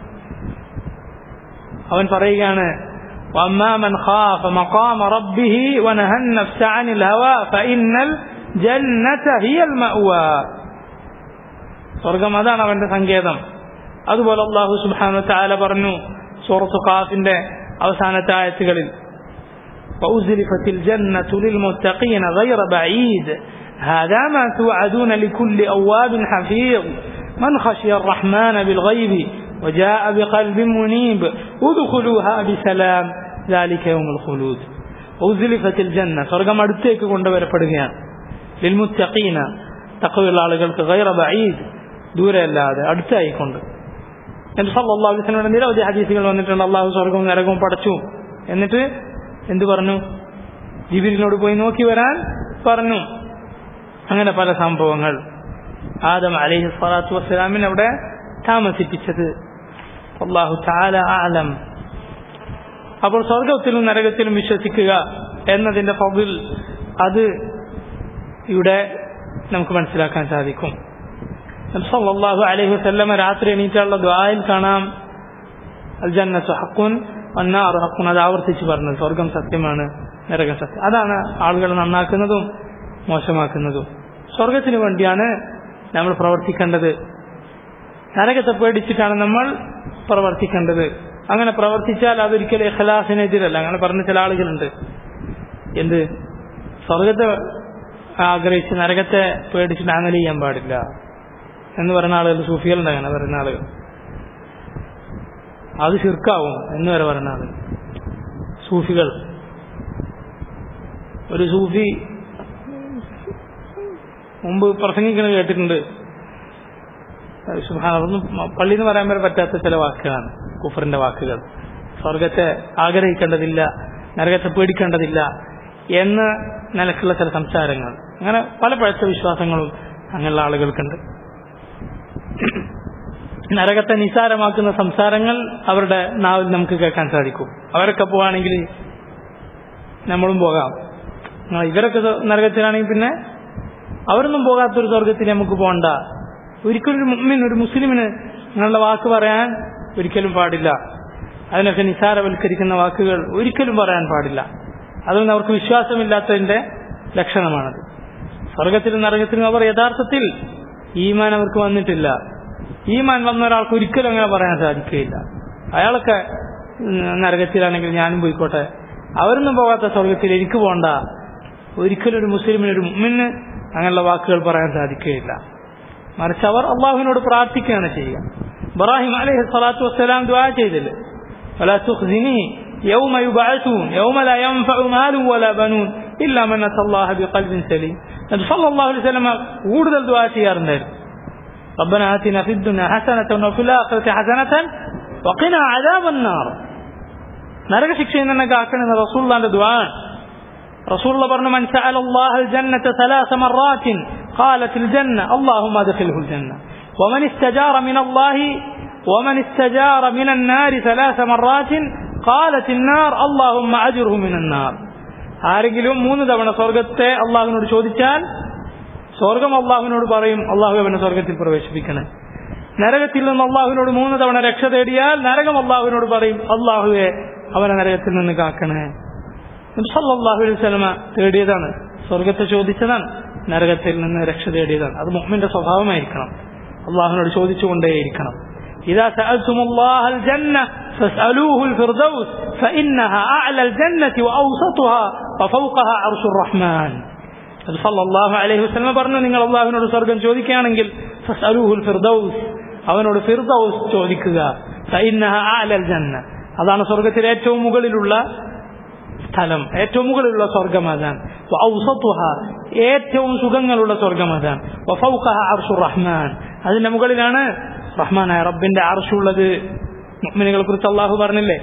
അവൻ പറയുകയാണ് وأما من خاف مقام ربه ونهى النفس عن الهوى فإن الجنة هي المأوى സ്വർഗം അതാണ് അവന്റെ സങ്കേതം അതുപോലെ അള്ളാഹു സുബാനു താല പറഞ്ഞു സൂറത്ത് ഖാഫിന്റെ അവസാനത്തെ ആയത്തുകളിൽ وأزلفت الجنة للمتقين غير بعيد هذا ما توعدون لكل أواب حفيظ من خشي الرحمن بالغيب وجاء بقلب منيب ادخلوها بسلام ذلك يوم الخلود ഔസിലിഫത്തിൽ ജന്ന സ്വർഗം അടുത്തേക്ക് കൊണ്ടുവരപ്പെടുകയാണ് ലിൽമുത്തഖീന തക്കവുള്ള ആളുകൾക്ക് ഗൈറ ബഈദ് ദൂരെയല്ലാതെ അടുത്തായിക്കൊണ്ട് എന്നിട്ട് സല്ലല്ലാഹു അലൈഹി വസല്ലമയുടെ നിരവധി ഹദീസുകൾ വന്നിട്ടുണ്ട് അള്ളാഹു സ്വർഗവും നരകവും പടച്ചു എന്നിട്ട് എന്തു പറഞ്ഞു ജിബിരിനോട് പോയി നോക്കി വരാൻ പറഞ്ഞു അങ്ങനെ പല സംഭവങ്ങൾ ആദം അലൈഹി സ്വലാത്തു വസ്സലാമിനെ അവിടെ താമസിപ്പിച്ചത് അള്ളാഹു താല ആലം അപ്പോൾ സ്വർഗത്തിലും നരകത്തിലും വിശ്വസിക്കുക എന്നതിന്റെ ഫതിൽ അത് ഇവിടെ നമുക്ക് മനസ്സിലാക്കാൻ സാധിക്കും സല്ലല്ലാഹു അലൈഹി വസല്ലമ രാത്രി എണീറ്റുള്ള ദ്വായിൽ കാണാം അൽ ജന്നത്തു ഹക്കുൻ അന്നാറു ഹക്കുൻ അത് ആവർത്തിച്ച് പറഞ്ഞത് സ്വർഗം സത്യമാണ് നരകം സത്യം അതാണ് ആളുകൾ നന്നാക്കുന്നതും മോശമാക്കുന്നതും സ്വർഗത്തിന് വേണ്ടിയാണ് നമ്മൾ പ്രവർത്തിക്കേണ്ടത് നരകത്തെ പേടിച്ചിട്ടാണ് നമ്മൾ പ്രവർത്തിക്കേണ്ടത് അങ്ങനെ പ്രവർത്തിച്ചാൽ അതൊരിക്കലും ഇഖലാസിനെതിരല്ല അങ്ങനെ പറഞ്ഞ ചില ആളുകളുണ്ട് എന്ത് സ്വർഗത്തെ ആഗ്രഹിച്ച് നരകത്തെ പേടിച്ചിട്ട് അങ്ങനെ ചെയ്യാൻ പാടില്ല എന്ന് പറയുന്ന ആളുകൾ സൂഫികളുണ്ട് അങ്ങനെ പറയുന്ന ആളുകൾ അത് ശിർക്കാവും എന്ന് വരെ പറയുന്ന ആളുകൾ സൂഫികൾ ഒരു സൂഫി മുമ്പ് പ്രസംഗിക്കുന്നത് കേട്ടിട്ടുണ്ട് അതൊന്നും പള്ളിയിൽ നിന്ന് പറയാൻ വരെ പറ്റാത്ത ചില വാക്കുകളാണ് കുഫറിന്റെ വാക്കുകൾ സ്വർഗത്തെ ആഗ്രഹിക്കേണ്ടതില്ല നരകത്തെ പേടിക്കേണ്ടതില്ല എന്ന നിലക്കുള്ള ചില സംസാരങ്ങൾ അങ്ങനെ പല പഴച്ച വിശ്വാസങ്ങളും അങ്ങനെയുള്ള ആളുകൾക്കുണ്ട് നരകത്തെ നിസാരമാക്കുന്ന സംസാരങ്ങൾ അവരുടെ നാവിൽ നമുക്ക് കേൾക്കാൻ സാധിക്കും അവരൊക്കെ പോവാണെങ്കിൽ നമ്മളും പോകാം ഇവരൊക്കെ നരകത്തിലാണെങ്കിൽ പിന്നെ അവരൊന്നും പോകാത്തൊരു സ്വർഗത്തിൽ നമുക്ക് പോകണ്ട ഒരിക്കലും ഒരു മുമ്മിൻ ഒരു മുസ്ലിമിന് നിങ്ങളുടെ വാക്ക് പറയാൻ ഒരിക്കലും പാടില്ല അതിനൊക്കെ നിസാരവൽക്കരിക്കുന്ന വാക്കുകൾ ഒരിക്കലും പറയാൻ പാടില്ല അതൊന്നും അവർക്ക് വിശ്വാസമില്ലാത്തതിന്റെ ലക്ഷണമാണത് സ്വർഗത്തിലും നരകത്തിലും അവർ യഥാർത്ഥത്തിൽ ഈമാൻ അവർക്ക് വന്നിട്ടില്ല ഈമാൻ വന്ന ഒരാൾക്ക് ഒരിക്കലും അങ്ങനെ പറയാൻ സാധിക്കുകയില്ല അയാളൊക്കെ നരകത്തിലാണെങ്കിൽ ഞാനും പോയിക്കോട്ടെ അവരൊന്നും പോകാത്ത സ്വർഗത്തിൽ എനിക്ക് പോകണ്ട ഒരിക്കലും ഒരു മുസ്ലിമിന് ഒരു മുമ്മിന് അങ്ങനെയുള്ള വാക്കുകൾ പറയാൻ സാധിക്കുകയില്ല മറിച്ച് അവർ അള്ളാഹുവിനോട് പ്രാർത്ഥിക്കുകയാണ് ചെയ്യുക ഇബ്രാഹിം അലൈഹി സ്വലാത്തു വസ്സലാം ദുആ ചെയ്തില്ലേ ولا تخزني يوم يبعثون يوم لا ينفع مال ولا بنون إلا من أتى الله بقلب سليم നബി സല്ലല്ലാഹു അലൈഹി വസല്ലം കൂടുതൽ ദുആ ചെയ്യാറുണ്ടായിരുന്നു ربنا آتنا في الدنيا حسنة وفي الآخرة حسنة وقنا عذاب النار നരക ശിക്ഷയിൽ നിന്നൊക്കെ ആക്കണമെന്ന് റസൂലുള്ളാന്റെ ദുആ رسول الله برنا من سأل الله الجنة ثلاث مرات قالت الجنة اللهم ادخله الجنة ومن استجار من الله ومن استجار من النار ثلاث مرات قالت النار اللهم أجره من النار ആരെങ്കിലും മൂന്ന് തവണ സ്വർഗത്തെ അള്ളാഹുവിനോട് ചോദിച്ചാൽ സ്വർഗം അള്ളാഹുവിനോട് പറയും അള്ളാഹു അവനെ സ്വർഗത്തിൽ പ്രവേശിപ്പിക്കണേ നരകത്തിൽ നിന്ന് അള്ളാഹുവിനോട് മൂന്ന് തവണ രക്ഷ തേടിയാൽ നരകം അള്ളാഹുവിനോട് പറയും അള്ളാഹുവെ അവനെ നരകത്തിൽ നിന്ന് കാക്കണേ സല്ലാഹു അലൈഹി സ്വലമ തേടിയതാണ് സ്വർഗത്തെ ചോദിച്ചതാണ് നരകത്തിൽ നിന്ന് രക്ഷ തേടിയതാണ് അത് മുഹമ്മിന്റെ സ്വഭാവമായിരിക്കണം അള്ളാഹുവിനോട് ചോദിച്ചുകൊണ്ടേയിരിക്കണം إذا سألتم الله الجنة فاسألوه الفردوس فإنها أعلى الجنة وأوسطها وفوقها عرش الرحمن صلى الله عليه وسلم പറഞ്ഞു നിങ്ങൾ അള്ളാഹുവിനോട് സ്വർഗം ചോദിക്കുകയാണെങ്കിൽ ഫസ്അലൂഹുൽ ഫിർദൗസ് അവനോട് ഫിർദൗസ് ചോദിക്കുക ഫഇന്നഹ അഅലൽ ജന്ന അതാണ് സ്വർഗത്തിലെ ഏറ്റവും മുകളിലുള്ള സ്ഥലം ഏറ്റവും മുകളിലുള്ള സ്വർഗം അതാണ് ഏറ്റവും സുഖങ്ങളുള്ള സ്വർഗം അതാണ് റഹ്മാൻ അതിന്റെ മുകളിലാണ് റഹ്മാനായ റബ്ബിന്റെ ആർഷുള്ളത് മുഅ്മിനുകളെ കുറിച്ച് അള്ളാഹു പറഞ്ഞില്ലേ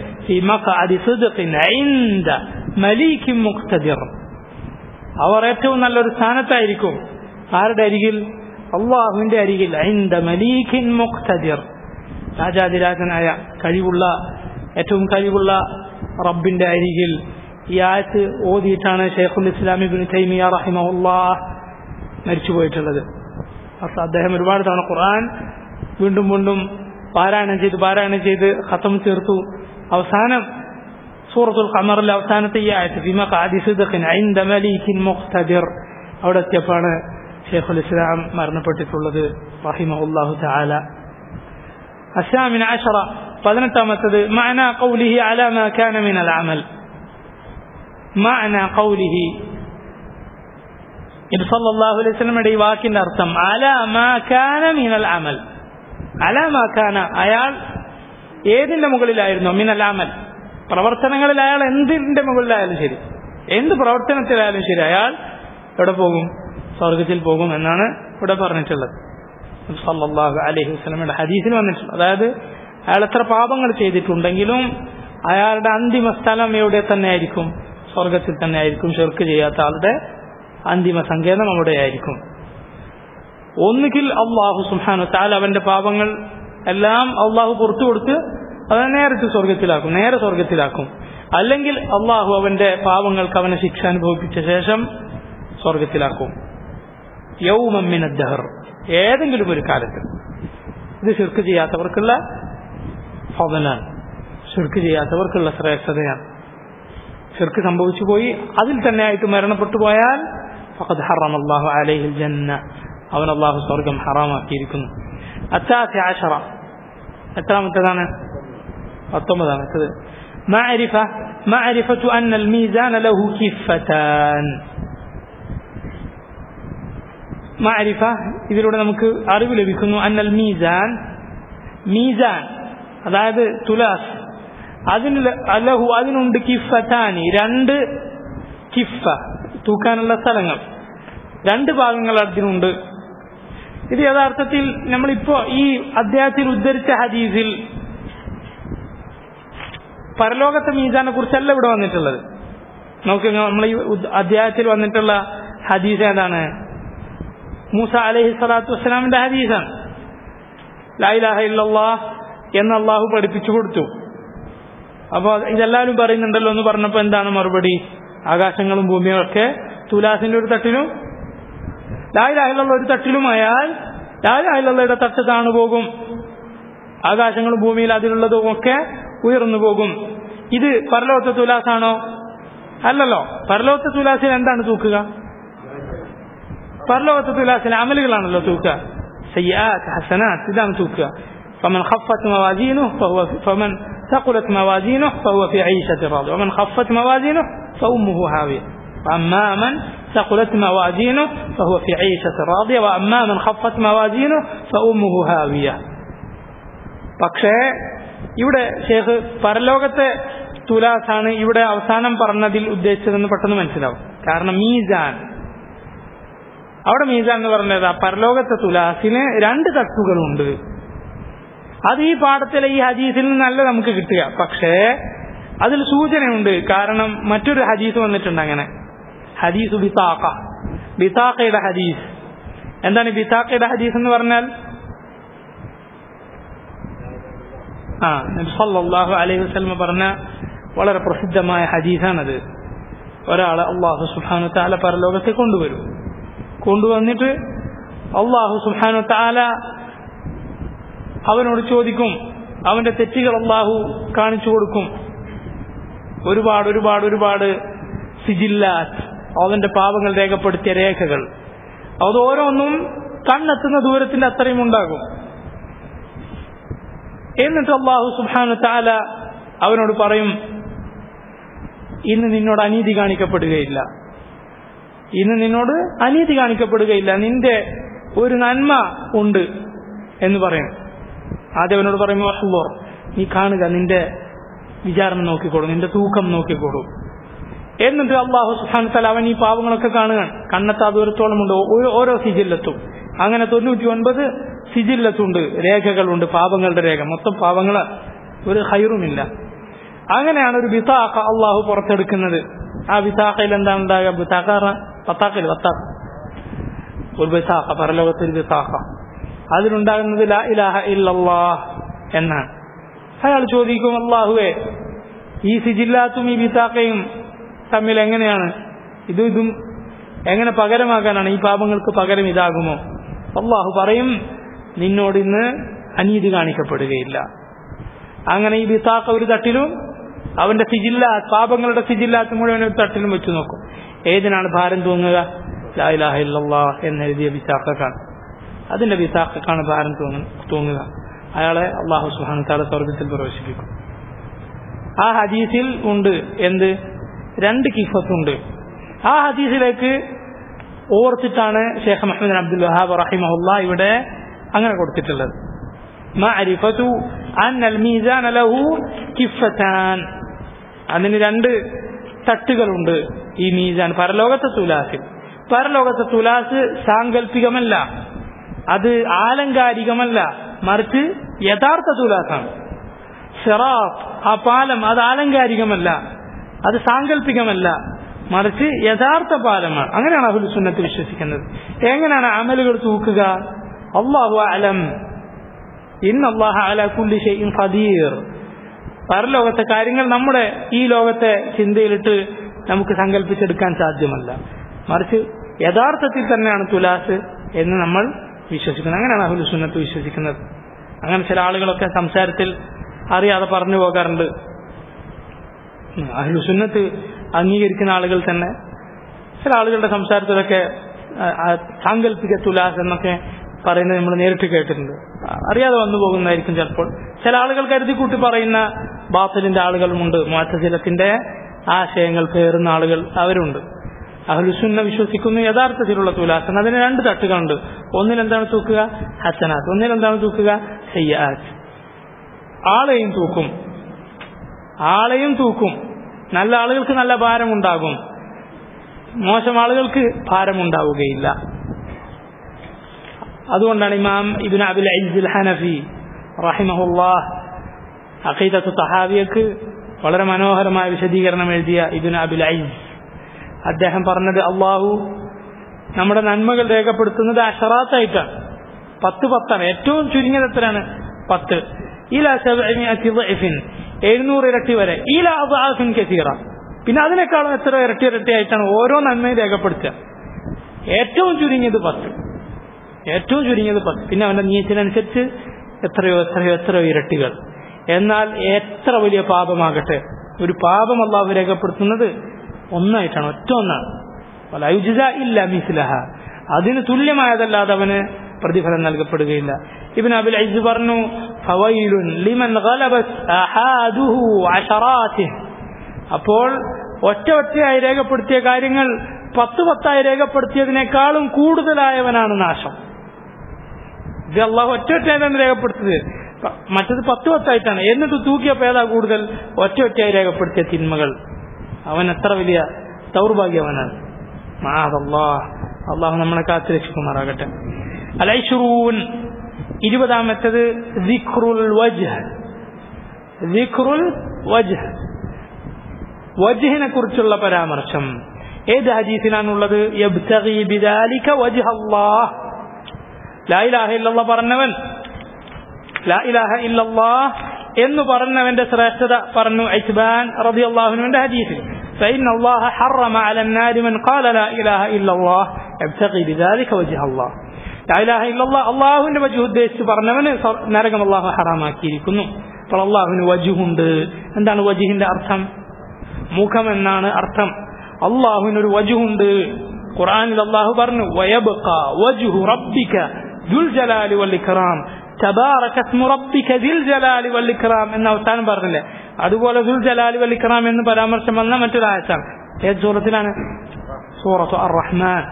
അവർ ഏറ്റവും നല്ലൊരു സ്ഥാനത്തായിരിക്കും ആരുടെ അരികിൽ അള്ളാഹുവിന്റെ അരികിൽ ഐന്ദ മലീഖിൻ മുഖ്തദിർ രാജാതിരാജനായ കഴിവുള്ള ഏറ്റവും കഴിവുള്ള റബ്ബിന്റെ അരികിൽ ഈ ആയത്ത് ഓതിയിട്ടാണ് ഷെയ്ഖുൽ ഇസ്ലാമി ബിൻ തൈമിയ റഹിമഹുല്ലാ മരിച്ചുപോയിട്ടുള്ളത് അദ്ദേഹം ഒരുപാട് തവണ ഖുർആൻ വീണ്ടും വീണ്ടും പാരായണം ചെയ്ത് പാരായണം ചെയ്ത് ഖത്തം ചേർത്തു അവസാനം സൂറത്തുൽ ഖമറിലെ അവസാനത്തെ ഈ ആയത്ത് ഫിമ ഖാദി സിദ്ഖിൻ ഐന്ദ മലീകിൻ മുഖ്തദിർ അവിടെ എത്തിയപ്പോഴാണ് ഷെയ്ഖുൽ ഇസ്ലാം മരണപ്പെട്ടിട്ടുള്ളത് റഹിമഹുല്ലാഹു തആല الثامن عشر പതിനെട്ടാമത്തത് معنى قوله على ما كان من العمل معنى قوله ഇത് സല്ലല്ലാഹു അലൈഹി വസല്ലമയുടെ ഈ വാക്കിന്റെ അർത്ഥം അലാ മാ കാന മിനൽ അമൽ അലാ മാ കാന അയാൾ ഏതിന്റെ മുകളിലായിരുന്നു മിനൽ അമൽ പ്രവർത്തനങ്ങളിൽ അയാൾ എന്തിന്റെ മുകളിലായാലും ശരി എന്ത് പ്രവർത്തനത്തിലായാലും ശരി അയാൾ എവിടെ പോകും സ്വർഗത്തിൽ പോകും എന്നാണ് ഇവിടെ പറഞ്ഞിട്ടുള്ളത് സല്ലല്ലാഹു അലൈഹി വസല്ലമയുടെ ഹദീസിൽ വന്നിട്ടുള്ളത് അതായത് അയാൾ എത്ര പാപങ്ങൾ ചെയ്തിട്ടുണ്ടെങ്കിലും അയാളുടെ അന്തിമ സ്ഥലം എവിടെ തന്നെ ആയിരിക്കും സ്വർഗത്തിൽ തന്നെ ആയിരിക്കും ഷെർക്ക് ചെയ്യാത്ത ആളുടെ അന്തിമ സങ്കേതം അവിടെ ആയിരിക്കും ഒന്നുകിൽ അള്ളാഹു സുഹാനു താൽ അവന്റെ പാപങ്ങൾ എല്ലാം അള്ളാഹു പുറത്തു കൊടുത്ത് അവനെ നേരത്തെ സ്വർഗത്തിലാക്കും നേരെ സ്വർഗത്തിലാക്കും അല്ലെങ്കിൽ അള്ളാഹു അവന്റെ പാവങ്ങൾക്ക് അവനെ ശിക്ഷ അനുഭവിപ്പിച്ച ശേഷം സ്വർഗത്തിലാക്കും യൗമമ്മിന ദഹർ ഏതെങ്കിലും ഒരു കാലത്ത് ഇത് ശിർക്ക് ചെയ്യാത്തവർക്കുള്ള ഫതലാണ് ശിർക്ക് ചെയ്യാത്തവർക്കുള്ള ശ്രേഷ്ഠതയാണ് ശിർക്ക് സംഭവിച്ചു പോയി അതിൽ തന്നെ ആയിട്ട് മരണപ്പെട്ടു പോയാൽ ഫഖദ് ഹറം അള്ളാഹു അലൈഹിൽ ജന്ന അവൻ അള്ളാഹു സ്വർഗം ഹറാമാക്കിയിരിക്കുന്നു അത്താത്തി ആശറ എത്രാമത്തേതാണ് പത്തൊമ്പതാമത്തത് معرفة معرفة أن الميزان له كفتان معرفة ഇതിലൂടെ നമുക്ക് അറിവ് ലഭിക്കുന്നു അന്നൽ മീസാൻ മീസാൻ അതായത് തുലാസ് അതിന് അലഹു അതിനുണ്ട് കിഫത്താനി രണ്ട് കിഫ തൂക്കാനുള്ള സ്ഥലങ്ങൾ രണ്ട് ഭാഗങ്ങൾ അതിനുണ്ട് ഇത് യഥാർത്ഥത്തിൽ നമ്മളിപ്പോ ഈ അദ്ദേഹത്തിൽ ഉദ്ധരിച്ച ഹദീസിൽ പരലോകത്തെ മീസാനെ കുറിച്ചല്ല ഇവിടെ വന്നിട്ടുള്ളത് നോക്ക് നമ്മൾ ഈ അധ്യായത്തിൽ വന്നിട്ടുള്ള ഹദീസ് ഏതാണ് മൂസ അലഹി സ്വലാത്തു വസ്സലാമിന്റെ ഹദീസാണ് ലായിലാഹ ഇല്ലല്ലാ എന്ന് അള്ളാഹു പഠിപ്പിച്ചു കൊടുത്തു അപ്പോൾ ഇതെല്ലാവരും പറയുന്നുണ്ടല്ലോ എന്ന് പറഞ്ഞപ്പോ എന്താണ് മറുപടി ആകാശങ്ങളും ഭൂമിയും ഒക്കെ തുലാസിന്റെ ഒരു തട്ടിലും ലായിലാഹിലുള്ള ഒരു തട്ടിലുമായാൽ ലായിലാഹിലുള്ളയുടെ തട്ട് താണു പോകും ആകാശങ്ങളും ഭൂമിയിൽ അതിലുള്ളതും ഒക്കെ ഉയർന്നു പോകും ഇത് പരലോകത്തെ തുലാസാണോ അല്ലല്ലോ പരലോകത്തെ തുലാസിൽ എന്താണ് തൂക്കുക പരലോകത്തെ തുലാസിൽ അമലുകളാണല്ലോ തൂക്കുക സയ്യാത്ത് ഹസനാത്ത് ഇതാണ് തൂക്കുക فمن خفت موازينه فهو في فمن ثقلت موازينه فهو في عيشة راضية ومن خفت موازينه فأمه هاوية وأما من ثقلت موازينه فهو في عيشة راضية وأما من خفت موازينه فأمه هاوية പക്ഷേ ഇവിടെ ഷേഖ് പരലോകത്തെ തുലാസാണ് ഇവിടെ അവസാനം പറഞ്ഞതിൽ ഉദ്ദേശിച്ചതെന്ന് പെട്ടെന്ന് മനസ്സിലാവും കാരണം മീസാൻ അവിടെ മീസാൻ എന്ന് പറഞ്ഞത് പരലോകത്തെ തുലാസിന് രണ്ട് തട്ടുകളുണ്ട് അത് ഈ പാഠത്തിലെ ഈ ഹദീസിൽ നിന്നല്ല നമുക്ക് കിട്ടുക പക്ഷേ അതിൽ സൂചനയുണ്ട് കാരണം മറ്റൊരു ഹദീസ് വന്നിട്ടുണ്ട് അങ്ങനെ ഹദീസ് ബിതാഖ ബിതാഖയുടെ ഹദീസ് എന്താണ് ബിതാഖയുടെ ഹദീസ് എന്ന് പറഞ്ഞാൽ ആ നബി സല്ലല്ലാഹു അലൈഹി വസല്ലം പറഞ്ഞ വളരെ പ്രസിദ്ധമായ ഹദീസാണത് ഒരാളെ അള്ളാഹു സുബ്ഹാനു താല പരലോകത്തെ കൊണ്ടുവരും കൊണ്ടുവന്നിട്ട് അള്ളാഹു സുബ്ഹാനു താല അവനോട് ചോദിക്കും അവന്റെ തെറ്റുകൾ അള്ളാഹു കാണിച്ചു കൊടുക്കും ഒരുപാട് ഒരുപാട് ഒരുപാട് സിജില്ലാത്ത് അവന്റെ പാപങ്ങൾ രേഖപ്പെടുത്തിയ രേഖകൾ അത് ഓരോന്നും കണ്ണെത്തുന്ന ദൂരത്തിന്റെ അത്രയും ഉണ്ടാകും എന്നിട്ട് അള്ളാഹു സുബാനു താല അവനോട് പറയും ഇന്ന് നിന്നോട് അനീതി കാണിക്കപ്പെടുകയില്ല ഇന്ന് നിന്നോട് അനീതി കാണിക്കപ്പെടുകയില്ല നിന്റെ ഒരു നന്മ ഉണ്ട് എന്ന് പറയും ആദ്യം അവനോട് പറയും അഹ്ലോർ നീ കാണുക നിന്റെ വിചാരണം നോക്കിക്കോളൂ നിന്റെ തൂക്കം നോക്കിക്കോളൂ എന്നിട്ട് അള്ളാഹു സുഹാൻ തല അവൻ ഈ പാവങ്ങളൊക്കെ കാണുക കണ്ണെത്താ ദൂരത്തോളം ഉണ്ട് ഓരോ സിജില്ലെത്തും അങ്ങനെ തൊണ്ണൂറ്റി ഒൻപത് സിജില്ലത്തുണ്ട് രേഖകളുണ്ട് പാപങ്ങളുടെ രേഖ മൊത്തം പാപങ്ങൾ ഒരു ഹൈറുമില്ല അങ്ങനെയാണ് ഒരു ബിതാഖ അള്ളാഹു പുറത്തെടുക്കുന്നത് ആ ബിതാഖയിൽ എന്താണ് ഉണ്ടാകുക ബിതാഖ പത്താഖിൽ പത്താഖ ഒരു ബിതാഖ പരലോകത്തിൽ ബിതാഖ അതിലുണ്ടാകുന്നത് ലാ ഇലാഹ ഇല്ലല്ലാഹ് എന്നാണ് അയാൾ ചോദിക്കും അള്ളാഹുവെ ഈ സിജില്ലാത്തും ഈ ബിതാഖയും തമ്മിൽ എങ്ങനെയാണ് ഇതും ഇതും എങ്ങനെ പകരമാക്കാനാണ് ഈ പാപങ്ങൾക്ക് പകരം ഇതാകുമോ അള്ളാഹു പറയും നിന്നോട് ഇന്ന് അനീതി കാണിക്കപ്പെടുകയില്ല അങ്ങനെ ഈ ബിത്താക്ക ഒരു തട്ടിലും അവന്റെ സിജില്ല പാപങ്ങളുടെ സിജില്ലാത്ത് മുഴുവൻ ഒരു തട്ടിലും വെച്ചു നോക്കും ഏതിനാണ് ഭാരം തൂങ്ങുക ലായിലാഹ ഇല്ലല്ലാ എന്നെഴുതിയ ബിത്താക്കാണ് അതിന്റെ ബിത്താക്കാണ് ഭാരം തൂങ്ങുക അയാളെ അള്ളാഹു സുഹാൻ താല സ്വർഗത്തിൽ പ്രവേശിപ്പിക്കും ആ ഹദീസിൽ ഉണ്ട് എന്ത് രണ്ട് കിഫത്തുണ്ട് ആ ഹദീസിലേക്ക് ഓർത്തിട്ടാണ് ഷേഖ് മുഹമ്മദ് അബ്ദുൽ വഹാബ് റഹിമഹുല്ല ഇവിടെ അങ്ങനെ കൊടുത്തിട്ടുള്ളത് മഅരിഫതു അന്നൽ മീസാന ലഹു കിഫത്താൻ അതിന് രണ്ട് തട്ടുകളുണ്ട് ഈ മീസാൻ പരലോകത്തെ തുലാസ് പരലോകത്തെ തുലാസ് സാങ്കല്പികമല്ല അത് ആലങ്കാരികമല്ല മറിച്ച് യഥാർത്ഥ തുലാസാണ് സിറാത്ത് ആ പാലം അത് ആലങ്കാരികമല്ല അത് സാങ്കല്പികമല്ല മറിച്ച് യഥാർത്ഥ പാലമാണ് അങ്ങനെയാണ് അഹുൽ സുന്നത്ത് വിശ്വസിക്കുന്നത് എങ്ങനെയാണ് അമലുകൾ തൂക്കുക അള്ളാഹു അലം ഇന്ന് അള്ളാഹ അല കുല്ലി ഷെയ്ൻ ഖദീർ പരലോകത്തെ കാര്യങ്ങൾ നമ്മുടെ ഈ ലോകത്തെ ചിന്തയിലിട്ട് നമുക്ക് സങ്കല്പിച്ചെടുക്കാൻ സാധ്യമല്ല മറിച്ച് യഥാർത്ഥത്തിൽ തന്നെയാണ് തുലാസ് എന്ന് നമ്മൾ വിശ്വസിക്കുന്നത് അങ്ങനെയാണ് അഹുൽ സുന്നത്ത് വിശ്വസിക്കുന്നത് അങ്ങനെ ചില ആളുകളൊക്കെ സംസാരത്തിൽ അറിയാതെ പറഞ്ഞു പോകാറുണ്ട് അഹ്ലു സുന്നത്ത് അംഗീകരിക്കുന്ന ആളുകൾ തന്നെ ചില ആളുകളുടെ സംസാരത്തിലൊക്കെ സാങ്കല്പിക തുലാസ് എന്നൊക്കെ പറയുന്നത് നമ്മൾ നേരിട്ട് കേട്ടിട്ടുണ്ട് അറിയാതെ വന്നു പോകുന്നതായിരിക്കും ചിലപ്പോൾ ചില ആളുകൾ കരുതി കൂട്ടി പറയുന്ന ബാത്തലിന്റെ ആളുകളുമുണ്ട് മാറ്റശീലത്തിന്റെ ആശയങ്ങൾ പേറുന്ന ആളുകൾ അവരുണ്ട് അഹ്ലുസുന്ന വിശ്വസിക്കുന്ന യഥാർത്ഥത്തിലുള്ള തുലാസൻ അതിന് രണ്ട് തട്ടുകളുണ്ട് ഒന്നിൽ എന്താണ് തൂക്കുക ഹസനാത്ത് ഒന്നിൽ എന്താണ് തൂക്കുക സയ്യാത്ത് ആളെയും തൂക്കും ആളെയും തൂക്കും നല്ല ആളുകൾക്ക് നല്ല ഭാരമുണ്ടാകും മോശം ആളുകൾക്ക് ഭാരമുണ്ടാവുകയില്ല അതുകൊണ്ടാണ് ഇമാം ഇബിൻ അബുൽ അയ്സുൽ ഹനഫി റഹിമഹുല്ലാഹ് അഖീദത്ത് തഹാവിയക്ക് വളരെ മനോഹരമായ വിശദീകരണം എഴുതിയ ഇബിൻ അബുൽ ഐസ് അദ്ദേഹം പറഞ്ഞത് അള്ളാഹു നമ്മുടെ നന്മകൾ രേഖപ്പെടുത്തുന്നത് അഷറാത്തായിട്ടാണ് പത്ത് പത്താണ് ഏറ്റവും ചുരുങ്ങിയത് എത്രയാണ് പത്ത് ഇല സെവൻ എഴുന്നൂറ് ഇരട്ടി വരെ ഇല അബാഫിൻ കസീറ പിന്നെ അതിനേക്കാളും എത്ര ഇരട്ടി ഇരട്ടി ആയിട്ടാണ് ഓരോ നന്മയും രേഖപ്പെടുത്തുക ഏറ്റവും ചുരുങ്ങിയത് പത്ത് ഏറ്റവും ചുരുങ്ങിയത് പത്ത് പിന്നെ അവന്റെ നീയത്തിനനുസരിച്ച് എത്രയോ എത്രയോ എത്രയോ ഇരട്ടികൾ എന്നാൽ എത്ര വലിയ പാപമാകട്ടെ ഒരു പാപം അള്ളാഹു രേഖപ്പെടുത്തുന്നത് ഒന്നായിട്ടാണ് ഒറ്റ ഒന്നാണ് വലയുജിത ഇല്ല മിസ്ലഹ അതിന് തുല്യമായതല്ലാതെ അവന് പ്രതിഫലം നൽകപ്പെടുകയില്ല ഇബിൻ അബിൽ ഐസ് പറഞ്ഞു ഫവൈലുൻ ലിമൻ ഗലബത് അഹാദുഹു അശറാത്തിഹ് അപ്പോൾ ഒറ്റ ഒറ്റയായി രേഖപ്പെടുത്തിയ കാര്യങ്ങൾ പത്ത് പത്തായി രേഖപ്പെടുത്തിയതിനേക്കാളും കൂടുതലായവനാണ് നാശം ഇത് അള്ളാഹു ഒറ്റ ഒറ്റയായിട്ടാണ് രേഖപ്പെടുത്തിയത് മറ്റത് പത്ത് പത്തായിട്ടാണ് എന്നിട്ട് തൂക്കിയപ്പോൾ ഏതാ കൂടുതൽ ഒറ്റ ഒറ്റയായി രേഖപ്പെടുത്തിയ തിന്മകൾ അവൻ എത്ര വലിയ ദൗർഭാഗ്യവനാണ് മാതല്ലാഹ് അള്ളാഹു നമ്മളെ കാത്തുരക്ഷിക്കുമാറാകട്ടെ അലൈഷുറൂൻ ഇരുപതാമത്തത് ദിഖ്റുൽ വജ്ഹ് ദിഖ്റുൽ വജ്ഹ് വജ്ഹിനെ കുറിച്ചുള്ള പരാമർശം ഏത് ഹദീസിലാണുള്ളത് യബ്തഗി ബിദാലിക വജ്ഹ അല്ലാഹ് ലാ ഇലാഹ ഇല്ലല്ലാഹ് പറഞ്ഞവൻ ലാ ഇലാഹ ഇല്ലല്ലാഹ് എന്ന് പറഞ്ഞവന്റെ ശ്രേഷ്ഠത പറഞ്ഞു ഐസ്ബാൻ റളിയല്ലാഹുവിന്റെ ഹദീസിൽ فإن الله حرم على النار من قال لا إله إلا الله يبتغي بذلك وجه الله لا إله إلا الله അള്ളാഹുവിന്റെ വജു ഉദ്ദേശിച്ച് പറഞ്ഞവന് നരകം അള്ളാഹു ഹറാമാക്കിയിരിക്കുന്നു അപ്പോൾ അള്ളാഹുവിന് വജുഹുണ്ട് എന്താണ് വജുഹിന്റെ അർത്ഥം മുഖം എന്നാണ് അർത്ഥം അള്ളാഹുവിനൊരു വജുഹുണ്ട് ഖുർആനിൽ അള്ളാഹു പറഞ്ഞു വയബ്ക വജുഹു റബ്ബിക ദുൽ ജലാലി വൽ ഇക്റാം തബാറക ഇസ്മു റബ്ബിക ദിൽ ജലാലി വൽ ഇക്റാം എന്ന അവസാനം പറഞ്ഞില്ലേ അതുപോലെ ദുൽ ജലാലി വൽ ഇക്റാം എന്ന് പരാമർശം വന്ന മറ്റൊരു ആയത്താണ് ഏത് സൂറത്തിലാണ് സൂറത്തു അർ റഹ്മാൻ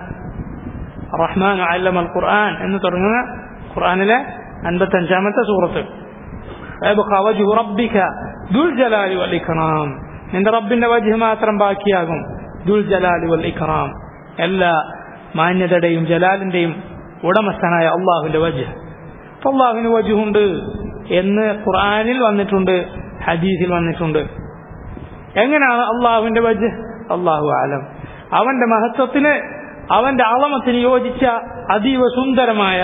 റഹ്മാൻ അല്ലമ അൽ ഖുർആൻ എന്ന് തുടങ്ങുന്ന ഖുർആനിലെ അൻപത്തഞ്ചാമത്തെ സൂറത്ത് വയബ്ക വജുഹു റബ്ബിക ദുൽ ജലാലി വൽ ഇക്റാം നിന്റെ റബ്ബിന്റെ വജ് മാത്രം ബാക്കിയാകും ദുൽ ജലാലി വൽ ഇക്റാം എല്ലാ മാന്യതയുടെയും ജലാലിന്റെയും ഉടമസ്ഥനായ അള്ളാഹുവിന്റെ വജ് അള്ളാഹുവിന് വജുണ്ട് എന്ന് ഖുർആനിൽ വന്നിട്ടുണ്ട് ഹദീസിൽ വന്നിട്ടുണ്ട് എങ്ങനെയാണ് അള്ളാഹുവിന്റെ വജ് അള്ളാഹു ആലം അവന്റെ മഹത്വത്തിന് അവന്റെ അളമത്തിന് യോജിച്ച അതീവ സുന്ദരമായ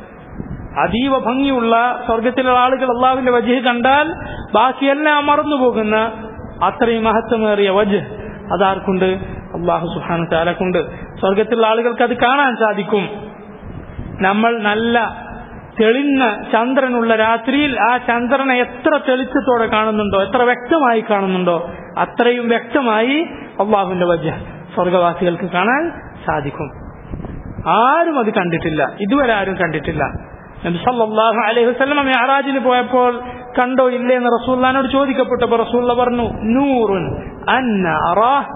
അതീവ ഭംഗിയുള്ള സ്വർഗത്തിലുള്ള ആളുകൾ അള്ളാഹുവിന്റെ വജ് കണ്ടാൽ ബാക്കിയെല്ലാം മറന്നു പോകുന്ന അത്രയും മഹത്വമേറിയ വജ് അതാർക്കുണ്ട് അള്ളാഹു സുഹാന താലക്കുണ്ട് സ്വർഗത്തിലുള്ള ആളുകൾക്ക് അത് കാണാൻ സാധിക്കും നമ്മൾ നല്ല തെളിഞ്ഞ ചന്ദ്രനുള്ള രാത്രിയിൽ ആ ചന്ദ്രനെ എത്ര തെളിച്ചത്തോടെ കാണുന്നുണ്ടോ എത്ര വ്യക്തമായി കാണുന്നുണ്ടോ അത്രയും വ്യക്തമായി അള്ളാഹുവിന്റെ വജ സ്വർഗവാസികൾക്ക് കാണാൻ സാധിക്കും ആരും അത് കണ്ടിട്ടില്ല ഇതുവരെ ആരും കണ്ടിട്ടില്ല നബി സല്ലല്ലാഹു അലൈഹി വസല്ലം മെഹറാജിന് പോയപ്പോൾ കണ്ടോ ഇല്ലേ എന്ന് റസൂല്ലാനോട് ചോദിക്കപ്പെട്ടപ്പോൾ റസൂല്ല പറഞ്ഞു നൂറുൻ അന്ന അറാഹ്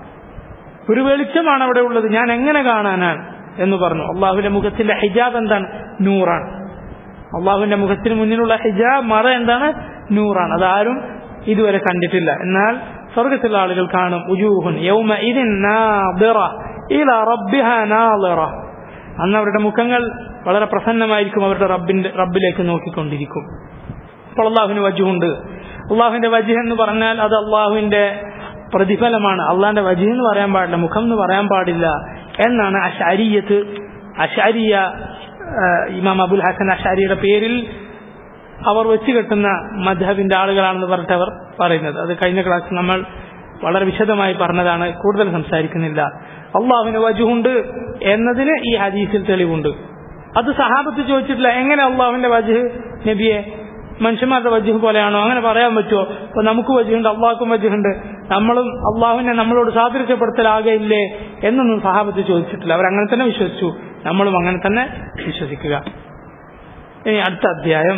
ഒരു വെളിച്ചമാണ് അവിടെ ഉള്ളത് ഞാൻ എങ്ങനെ കാണാനാണ് എന്ന് പറഞ്ഞു അള്ളാഹുവിന്റെ മുഖത്തിന്റെ ഹിജാബ് എന്താണ് നൂറാണ് അള്ളാഹുവിന്റെ മുഖത്തിന് മുന്നിലുള്ള ഹിജാബ് മറ എന്താണ് നൂറാണ് അതാരും ഇതുവരെ കണ്ടിട്ടില്ല എന്നാൽ സ്വർഗത്തിലുള്ള ആളുകൾ കാണും ഉജൂഹുൻ യൗമ ഇതിൻ നാദിറ ഇല റബ്ബിഹ നാദിറ അന്ന് അവരുടെ മുഖങ്ങൾ വളരെ പ്രസന്നമായിരിക്കും അവരുടെ റബ്ബിന്റെ റബ്ബിലേക്ക് നോക്കിക്കൊണ്ടിരിക്കും അപ്പോൾ അള്ളാഹുവിന് വജുണ്ട് അള്ളാഹുവിന്റെ വജു എന്ന് പറഞ്ഞാൽ അത് അള്ളാഹുവിന്റെ പ്രതിഫലമാണ് അള്ളാഹിന്റെ വജു എന്ന് പറയാൻ പാടില്ല മുഖം എന്ന് പറയാൻ പാടില്ല എന്നാണ് അഷാരിയത്ത് അഷാരിയ ഇമാം അബുൽ ഹസൻ അഷാരിയുടെ പേരിൽ അവർ വെച്ച് കെട്ടുന്ന മധബിന്റെ ആളുകളാണെന്ന് പറഞ്ഞിട്ട് അവർ പറയുന്നത് അത് കഴിഞ്ഞ ക്ലാസ് നമ്മൾ വളരെ വിശദമായി പറഞ്ഞതാണ് കൂടുതൽ സംസാരിക്കുന്നില്ല അള്ളാഹുവിന് വജുണ്ട് എന്നതിന് ഈ ഹദീസിൽ തെളിവുണ്ട് അത് സഹാബത്ത് ചോദിച്ചിട്ടില്ല എങ്ങനെ അള്ളാഹുവിന്റെ വജുഹ് നബിയെ മനുഷ്യന്മാരുടെ വജുഹ് പോലെയാണോ അങ്ങനെ പറയാൻ പറ്റുമോ അപ്പൊ നമുക്ക് വജുണ്ട് അള്ളാഹ്ക്കും വജുണ്ട് നമ്മളും അള്ളാഹുവിനെ നമ്മളോട് സാദൃശ്യപ്പെടുത്തലാകയില്ലേ എന്നൊന്നും സഹാബത്ത് ചോദിച്ചിട്ടില്ല അവർ അങ്ങനെ തന്നെ വിശ്വസിച്ചു നമ്മളും അങ്ങനെ തന്നെ വിശ്വസിക്കുക ഇനി അടുത്ത അധ്യായം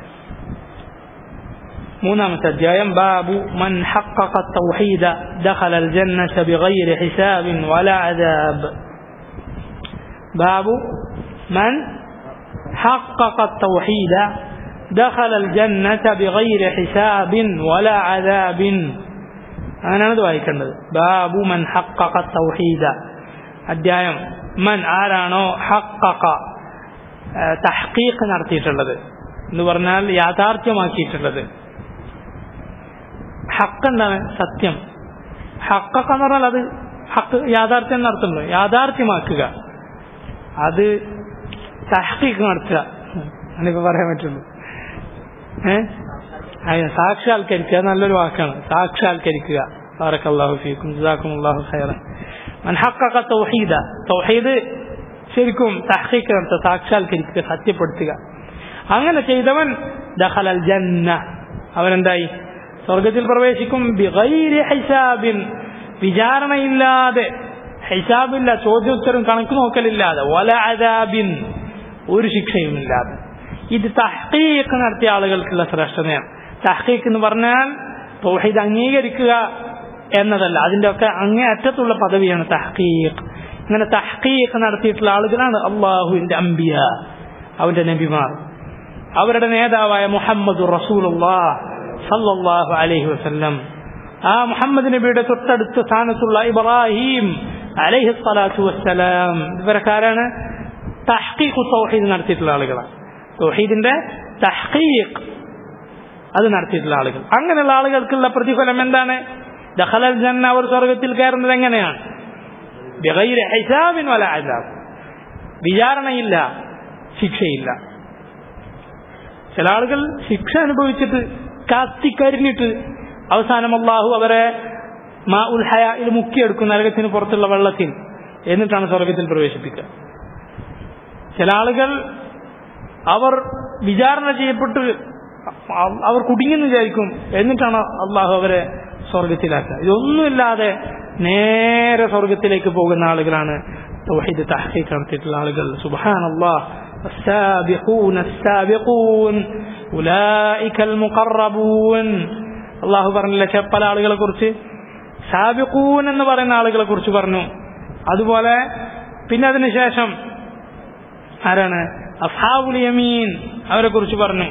മൂന്നാമത്തെ അധ്യായം ബാബു മൻ حقق التوحيد دخل الجنة بغير حساب ولا عذاب باب من حقق التوحيد دخل الجنة بغير حساب ولا عذاب അങ്ങനെയാണ് ഇത് വായിക്കേണ്ടത് ബാബു മൻ ഹക്കക തൗഹീദ അധ്യായം മൻ ആരാണോ ഹക്കക തഹ്ഖീഖ് നടത്തിയിട്ടുള്ളത് എന്ന് പറഞ്ഞാൽ യാഥാർത്ഥ്യമാക്കിയിട്ടുള്ളത് ഹക്ക് എന്താണ് സത്യം ഹക്കൊക്കെ എന്ന് പറഞ്ഞാൽ അത് ഹക്ക് യാഥാർത്ഥ്യം നടത്തുന്നു യാഥാർത്ഥ്യമാക്കുക അത് തഹ്ഖീഖ് നടത്തുക ഞാനിപ്പോ പറയാൻ പറ്റുള്ളൂ ഏഹ് സാക്ഷാത്കരിക്കുക നല്ലൊരു വാക്കാണ് സാക്ഷാത്കരിക്കുക ബാറക്കല്ലാഹു ഫീക്കും ജസാക്കുമുല്ലാഹു ഖൈറൻ മൻ ഹഖഖ തൗഹീദ തൗഹീദ് ശരിക്കും തഹ്ഖീഖ് നടത്തുക സാക്ഷാത്കരിക്കുക സത്യപ്പെടുത്തുക അങ്ങനെ ചെയ്തവൻ ദഖലൽ ജന്ന അവനെന്തായി സ്വർഗത്തിൽ പ്രവേശിക്കും ബിഗൈരി ഹിസാബിൻ വിചാരണയില്ലാതെ ഹിസാബില്ല ചോദ്യോത്തരം കണക്ക് നോക്കലില്ലാതെ വല അദാബിൻ ഒരു ശിക്ഷയുമില്ലാതെ ഇത് തഹ്ഖീഖ് നടത്തിയ ആളുകൾക്കുള്ള ശ്രേഷ്ഠതയാണ് തഹ്ഖീഖ് എന്ന് പറഞ്ഞാൽ തൗഹീദ് അംഗീകരിക്കുക എന്നതല്ല അതിന്റെ ഒക്കെ അങ്ങേ അറ്റത്തുള്ള പദവിയാണ് തഹ്ഖീഖ് ഇങ്ങനെ തഹ്ഖീഖ് നടത്തിയിട്ടുള്ള ആളുകളാണ് അള്ളാഹുവിന്റെ അംബിയ അവന്റെ നബിമാർ അവരുടെ നേതാവായ മുഹമ്മദ് റസൂലുള്ളാഹ് സല്ലല്ലാഹു അലൈഹി വസല്ലം ആ മുഹമ്മദ് നബിയുടെ തൊട്ടടുത്ത സ്ഥാനത്തുള്ള ഇബ്രാഹിം അലൈഹി സ്വലാത്തു വസ്സലാം ഇവരൊക്കെ ആരാണ് തഹ്ഖീഖ് തൗഹീദ് നടത്തിയിട്ടുള്ള ആളുകളാണ് തൗഹീദിന്റെ തഹ്ഖീഖ് അത് നടത്തിയിട്ടുള്ള ആളുകൾ അങ്ങനെയുള്ള ആളുകൾക്കുള്ള പ്രതിഫലം എന്താണ് ദഖലൽ ജന്ന അവർ സ്വർഗത്തിൽ കയറുന്നത് എങ്ങനെയാണ് ബിഗൈരി ഹിസാബിൻ വല അസാബ് വിചാരണയില്ല ശിക്ഷയില്ല ചില ആളുകൾ ശിക്ഷ അനുഭവിച്ചിട്ട് കത്തിക്കരിഞ്ഞിട്ട് അവസാനം അള്ളാഹു അവരെ മാ ഉൽ ഹയായിൽ മുക്കിയെടുക്കും നരകത്തിന് പുറത്തുള്ള വെള്ളത്തിൽ എന്നിട്ടാണ് സ്വർഗത്തിൽ പ്രവേശിപ്പിക്കുക ചില ആളുകൾ അവർ വിചാരണ ചെയ്യപ്പെട്ട് അവർ കുടുങ്ങിയെന്ന് വിചാരിക്കും എന്നിട്ടാണ് അള്ളാഹു അവരെ സ്വർഗത്തിലാക്കുക ഇതൊന്നുമില്ലാതെ നേരെ സ്വർഗത്തിലേക്ക് പോകുന്ന ആളുകളാണ് തൗഹീദ് തഹ്ഖീഖ് നടത്തിയിട്ടുള്ള ആളുകൾ സുബ്ഹാൻ അല്ലാഹ് السابقون السابقون أولئك المقربون അള്ളാഹു പറഞ്ഞില്ല പല ആളുകളെ കുറിച്ച് സാബിഖൂൻ എന്ന് പറയുന്ന ആളുകളെ കുറിച്ച് പറഞ്ഞു അതുപോലെ പിന്നെ അതിനുശേഷം ആരാണ് അഫാബുൽ യമീൻ അവരെ കുറിച്ച് പറഞ്ഞു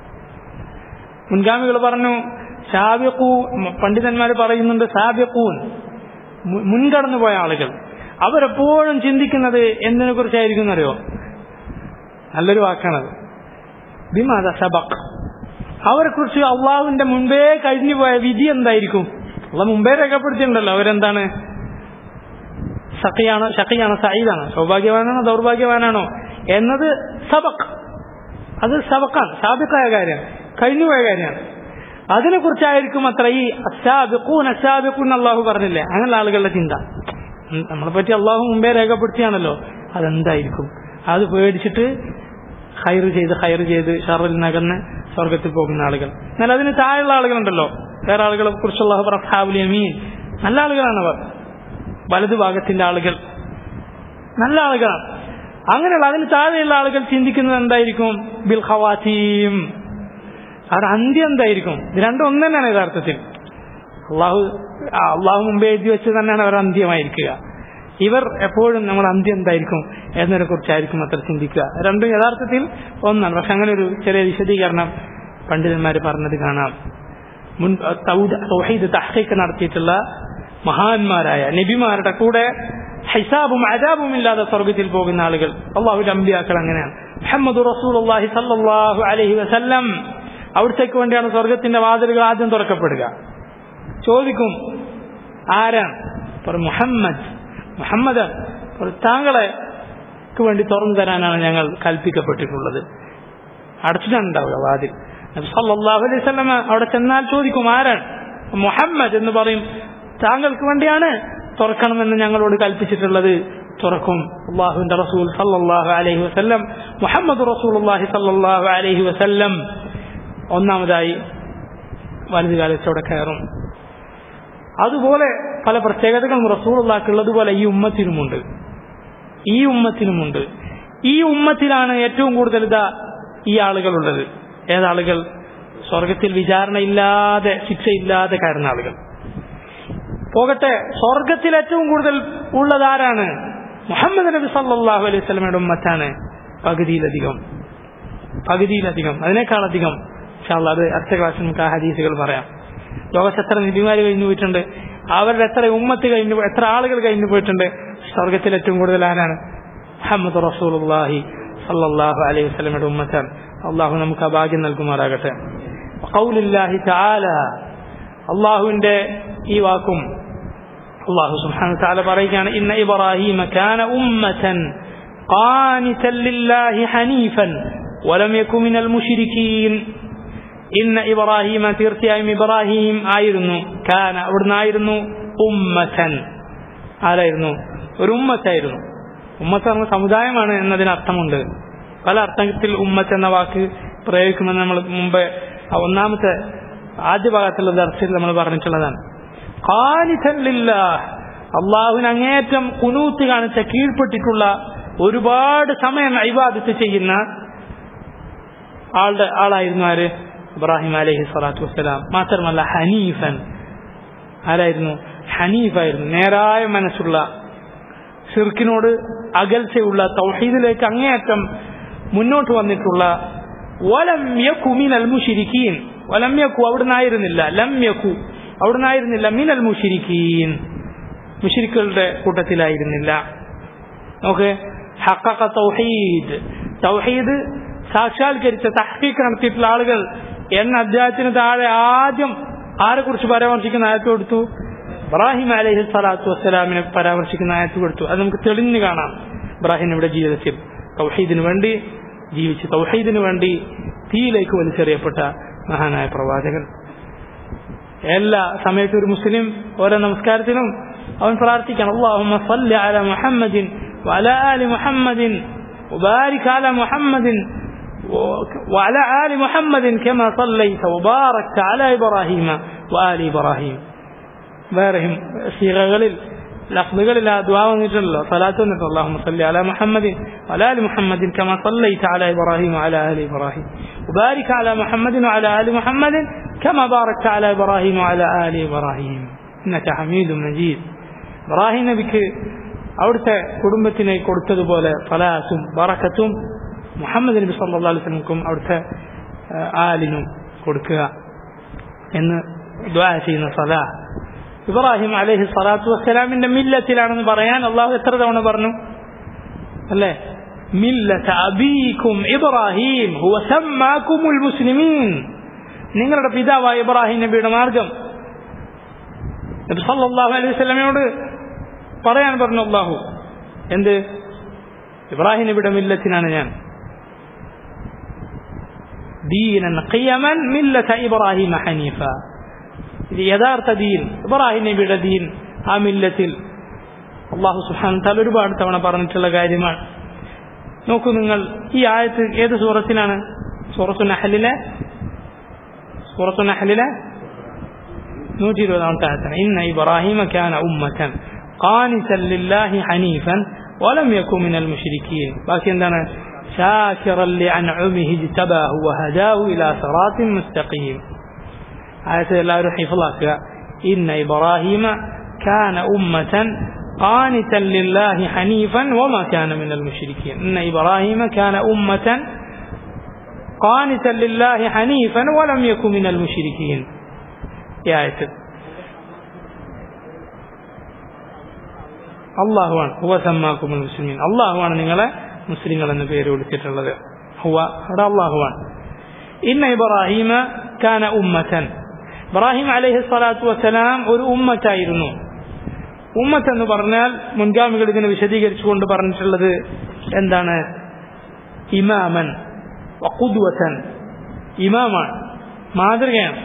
മുൻഗാമികൾ പറഞ്ഞു സാബിഖൂ പണ്ഡിതന്മാർ പറയുന്നുണ്ട് സാബിഖൂൻ മുൻകടന്നു പോയ ആളുകൾ അവരെപ്പോഴും ചിന്തിക്കുന്നത് എന്തിനെ കുറിച്ചായിരിക്കും അറിയോ നല്ലൊരു വാക്കാണത് ബിമാത സബക് അവരെ കുറിച്ച് അള്ളാഹുവിന്റെ മുമ്പേ കഴിഞ്ഞു പോയ വിധി എന്തായിരിക്കും അള്ള മുമ്പേ രേഖപ്പെടുത്തിയിട്ടുണ്ടല്ലോ അവരെന്താണ് സഖിയാണോ ഷഖിയാണോ സയ്യിദാണോ സൗഭാഗ്യവാനാണോ ദൗർഭാഗ്യവാനാണോ എന്നത് സബക് അത് സബക്കാണ് സാബിക്കായ കാര്യം കഴിഞ്ഞുപോയ കാര്യമാണ് അതിനെ കുറിച്ചായിരിക്കും അത്ര ഈ അസാബിക്കൂൻ അസാബിക്കൂൻ അള്ളാഹു പറഞ്ഞില്ലേ അങ്ങനെയുള്ള ആളുകളുടെ ചിന്ത നമ്മളെ പറ്റി അള്ളാഹു മുമ്പേ രേഖപ്പെടുത്തിയാണല്ലോ അതെന്തായിരിക്കും അത് പേടിച്ചിട്ട് ഹൈർ ചെയ്ത് ഹൈർ ചെയ്ത് ഷറിൽ നകന്ന് സ്വർഗത്തിൽ പോകുന്ന ആളുകൾ എന്നാൽ അതിന് താഴെയുള്ള ആളുകളുണ്ടല്ലോ വേറെ ആളുകളെ കുറിച്ചുള്ള യമീൻ നല്ല ആളുകളാണ് അവർ വലതു ഭാഗത്തിന്റെ ആളുകൾ നല്ല ആളുകളാണ് അങ്ങനെയുള്ള അതിന് താഴെയുള്ള ആളുകൾ ചിന്തിക്കുന്നത് എന്തായിരിക്കും ബിൽ ഖവാത്തീം അവരുടെ അന്ത്യം എന്തായിരിക്കും ഇത് രണ്ടും ഒന്ന് തന്നെയാണ് യഥാർത്ഥത്തിൽ അള്ളാഹു അള്ളാഹു മുമ്പേ എഴുതി വെച്ച് തന്നെയാണ് അവർ അന്ത്യമായിരിക്കുക ഇവർ എപ്പോഴും നമ്മൾ അന്ത്യം എന്തായിരിക്കും എന്നതിനെ കുറിച്ചായിരിക്കും അത്ര ചിന്തിക്കുക രണ്ടും യഥാർത്ഥത്തിൽ ഒന്നാണ് പക്ഷെ അങ്ങനെ ഒരു ചെറിയ വിശദീകരണം പണ്ഡിതന്മാർ പറഞ്ഞത് കാണാം മുൻ തൗഹീദ് തൗഹീദ് തഹ്ഖീഖ് നടത്തിയിട്ടുള്ള മഹാന്മാരായ നബിമാരുടെ കൂടെ ഹിസാബും അജാബും ഇല്ലാതെ സ്വർഗത്തിൽ പോകുന്ന ആളുകൾ അള്ളാഹുവിന്റെ അമ്പിയാക്കൾ അങ്ങനെയാണ് മുഹമ്മദ് റസൂലുള്ളാഹി സല്ലല്ലാഹു അലൈഹി വസല്ലം അവിടത്തേക്ക് വേണ്ടിയാണ് സ്വർഗത്തിന്റെ വാതിലുകൾ ആദ്യം തുറക്കപ്പെടുക ചോദിക്കും ആരാണ് പറയും മുഹമ്മദ് മുഹമ്മദ് പറയും, താങ്കളെ ക്ക് വേണ്ടി തുറന്നു തരാനാണ് ഞങ്ങൾ കൽപ്പിക്കപ്പെട്ടിട്ടുള്ളത് അടച്ചിട്ടുണ്ടാവുക വാതിൽ നബി സല്ലല്ലാഹു അലൈഹി വസല്ലമ അവിടെ ചെന്നാൽ ചോദിക്കും ആരാണ് മുഹമ്മദ് എന്ന് പറയും താങ്കൾക്ക് വേണ്ടിയാണ് തുറക്കണമെന്ന് ഞങ്ങളോട് കൽപ്പിച്ചിട്ടുള്ളത് തുറക്കും അള്ളാഹുവിന്റെ റസൂൽ സല്ലല്ലാഹു അലൈഹി വസല്ലം മുഹമ്മദ് റസൂലുള്ളാഹി സല്ലല്ലാഹു അലൈഹി വസല്ലം ഒന്നാമതായി വലതു കാലത്തോടെ കയറും അതുപോലെ പല പ്രത്യേകതകളും റസൂലുള്ളാഹ്ക്കുള്ളതുപോലെ ഈ ഉമ്മത്തിനുമുണ്ട് ഈ ഉമ്മത്തിനുമുണ്ട് ഈ ഉമ്മത്തിലാണ് ഏറ്റവും കൂടുതൽ ഇതാ ഈ ആളുകളുള്ളത് ഏതാളുകൾ സ്വർഗത്തിൽ വിചാരണയില്ലാതെ ശിക്ഷയില്ലാതെ കയറുന്ന ആളുകൾ പോകട്ടെ സ്വർഗത്തിൽ ഏറ്റവും കൂടുതൽ ഉള്ളത് ആരാണ് മുഹമ്മദ് നബി സല്ലല്ലാഹു അലൈഹി സ്വലമയുടെ ഉമ്മത്താണ് പകുതിയിലധികം പകുതിയിലധികം അതിനേക്കാളധികം ഇൻഷാല്ലാ അത് അടുത്ത ക്ലാസ്സിൽ നമുക്ക് ആ ഹദീസുകൾ പറയാം ലോകത്ത് എത്ര നബിമാര് കഴിഞ്ഞു പോയിട്ടുണ്ട് അവരുടെ എത്ര ഉമ്മത്ത് കഴിഞ്ഞു എത്ര ആളുകൾ കഴിഞ്ഞു പോയിട്ടുണ്ട് സ്വർഗത്തിൽ ഏറ്റവും കൂടുതൽ ആരാണ് മുഹമ്മദ് റസൂലുള്ളാഹി സല്ലല്ലാഹു അലൈഹി വസല്ലമയുടെ ഉമ്മത്താണ് അള്ളാഹു നമുക്ക് ആ ഭാഗ്യം നൽകുമാറാകട്ടെ ഖൗലുല്ലാഹി തആല അള്ളാഹുവിന്റെ ഈ വാക്കും അള്ളാഹു സുബ്ഹാനഹു വതആല പറയുകയാണ് ഇന്ന ഇബ്രാഹീമ കാന ഉമ്മതൻ ഖാനിതൻ ലില്ലാഹി ഹനീഫൻ വലം യകു മിനൽ മുശ്രിക്കീൻ ഇന്ന ഇബ്രാഹീമ തീർച്ചയായും ഇബ്രാഹിം ആയിരുന്നു കാന അവിടുന്ന് ആയിരുന്നു ഉമ്മതൻ ആരായിരുന്നു ഒരു ഉമ്മത്തായിരുന്നു ഉമ്മത്ത് എന്ന സമുദായമാണ് എന്നതിന് അർത്ഥമുണ്ട് പല അർത്ഥത്തിൽ ഉമ്മത്ത് എന്ന വാക്ക് പ്രയോഗിക്കുമെന്ന് നമ്മൾ മുമ്പ് ആ ഒന്നാമത്തെ ആദ്യ ഭാഗത്തുള്ള ദർശയിൽ നമ്മൾ പറഞ്ഞിട്ടുള്ളതാണ് അള്ളാഹുവിന് അങ്ങേറ്റം കുനൂത്ത് കാണിച്ച കീഴ്പ്പെട്ടിട്ടുള്ള ഒരുപാട് സമയം അഭിവാദിച്ച് ചെയ്യുന്ന ആളുടെ ആളായിരുന്നു ആര് ഇബ്രാഹിം അലഹി സ്വലാത്തു വസ്സലാം മാത്രമല്ല ഹനീഫൻ ആരായിരുന്നു ഹനീഫായിരുന്നു നേരായ മനസ്സുള്ള ഷിർക്കിനോട് അകൽച്ചയുള്ള തൗഹീദിലേക്ക് അങ്ങേയറ്റം മുന്നോട്ട് വന്നിട്ടുള്ള വലം യക്കു മിനൽ മുഷിരിക്കീൻ വലം യക്കു അവിടുന്ന് ആയിരുന്നില്ല ലം യക്കു അവിടുന്ന് ആയിരുന്നില്ല മിനൽ മുഷിരിക്കീൻ മുഷിരിക്കുകളുടെ കൂട്ടത്തിലായിരുന്നില്ല നോക്ക് ഹക്കക തൗഹീദ് തൗഹീദ് സാക്ഷാത്കരിച്ച തഹ്ഖീഖ് നടത്തിയിട്ടുള്ള ആളുകൾ എന്ന അധ്യായത്തിന് താഴെ ആദ്യം ആരെ കുറിച്ച് പരാമർശിക്കുന്ന ആയത്ത് കൊടുത്തു ഇബ്രാഹിം അലൈഹി സ്വലാത്തു വസ്സലാമിനെ പരാമർശിക്കുന്ന ആയത്ത് കൊടുത്തു അത് നമുക്ക് തെളിഞ്ഞു കാണാം ഇബ്രാഹിമിയുടെ ജീവിതത്തിൽ തൗഹീദിന് വേണ്ടി ജീവിച്ച് തൗഹീദിന് വേണ്ടി തീയിലേക്ക് വലിച്ചെറിയപ്പെട്ട മഹാനായ പ്രവാചകൻ എല്ലാ സമയത്തും ഒരു മുസ്ലിം ഓരോ നമസ്കാരത്തിനും അവൻ പ്രാർത്ഥിക്കണം അള്ളാഹുമ്മ സല്ലി അല മുഹമ്മദിൻ വഅല ആലി മുഹമ്മദിൻ وبارك على محمد وعلى آل محمد كما صليت وباركت على إبراهيم وآل إبراهيم വേറെയും സീറകളിൽ ലഫ്ലുകളിൽ ആ ദുആ വന്നിട്ടുണ്ടല്ലോ സലാത്ത് വന്നിട്ട് اللهم صل على محمد وعلى آل محمد كما صليت على إبراهيم وعلى آل إبراهيم وبارك على محمد وعلى آل محمد كما باركت على إبراهيم وعلى آل إبراهيم إنك حميد مجيد ഇബ്രാഹിം നബിക്ക് അവിടുത്തെ കുടുംബത്തിനെ കൊടുത്തതുപോലെ ഫലാസും ബറക്കത്തും മുഹമ്മദ് നബി സല്ലാ അലൈഹി സ്വലമക്കും അവിടുത്തെ ആലിനും കൊടുക്കുക എന്ന് ദ്വാ ചെയ്യുന്ന സലാ ഇബ്രാഹിം അലൈഹി സ്വലാത്തു വസ്സലാമിന്റെ മില്ലത്തിലാണെന്ന് പറയാൻ അള്ളാഹു എത്ര തവണ പറഞ്ഞു അല്ലേ മില്ലത്ത് അബീക്കും ഇബ്രാഹിം ഹുവ സമ്മാക്കുമുൽ മുസ്ലിമീൻ നിങ്ങളുടെ പിതാവായ ഇബ്രാഹിം നബിയുടെ മാർഗം നബി സല്ലല്ലാഹു അലൈഹി വസല്ലമയോട് പറയാൻ പറഞ്ഞു അള്ളാഹു എന്ത് ഇബ്രാഹിം നബിയുടെ മില്ലത്തിനാണ് ഞാൻ ദീനൻ ഖിയമൻ മില്ലത ഇബ്രാഹിം ഹനീഫ ഇത് യഥാർത്ഥ ദീൻ ഇബ്രാഹിം നബിയുടെ ദീൻ ആ മില്ലത്തിൽ അള്ളാഹു സുഹാൻ താൽ ഒരുപാട് തവണ പറഞ്ഞിട്ടുള്ള കാര്യമാണ് നോക്കൂ നിങ്ങൾ ഈ ആയത്ത് ഏത് സൂറത്തിലാണ് സൂറത്തു നഹലിലെ സൂറത്തു നഹലിലെ നൂറ്റി ഇരുപതാമത്തെ ആയത്താണ് ഇന്ന ഇബ്രാഹിമ കാന ഉമ്മത്തൻ قانتا لله حنيفا ولم يكن من المشركين لكن دنا شاكرا لأنعمه اجتباه وهداه إلى صراط مستقيم آية لا يحيف الله إن إبراهيم كان أمة قانتا لله حنيفا وما كان من المشركين إن إبراهيم كان أمة قانتا لله حنيفا ولم يكن من المشركين ഈ ആയത്ത് അള്ളാഹുവാണ് ഹുവ സമ്മാക്കുമുൽ മുസ്ലിമീൻ അള്ളാഹുവാണ് നിങ്ങളെ മുസ്ലിങ്ങൾ എന്ന് പേര് വിളിച്ചിട്ടുള്ളത് ഹുവ അവിടെ അള്ളാഹുവാണ് ഇന്ന ഇബ്രാഹിമ കാന ഉമ്മത്തൻ ഇബ്രാഹിം അലൈഹി സ്വലാത്തു വസ്സലാം ഒരു ഉമ്മത്തായിരുന്നു ഉമ്മത്ത് എന്ന് പറഞ്ഞാൽ മുൻഗാമികൾ ഇതിനെ വിശദീകരിച്ചുകൊണ്ട് പറഞ്ഞിട്ടുള്ളത് എന്താണ് ഇമാമൻ വഖുദ്വതൻ ഇമാമാണ് മാതൃകയാണ്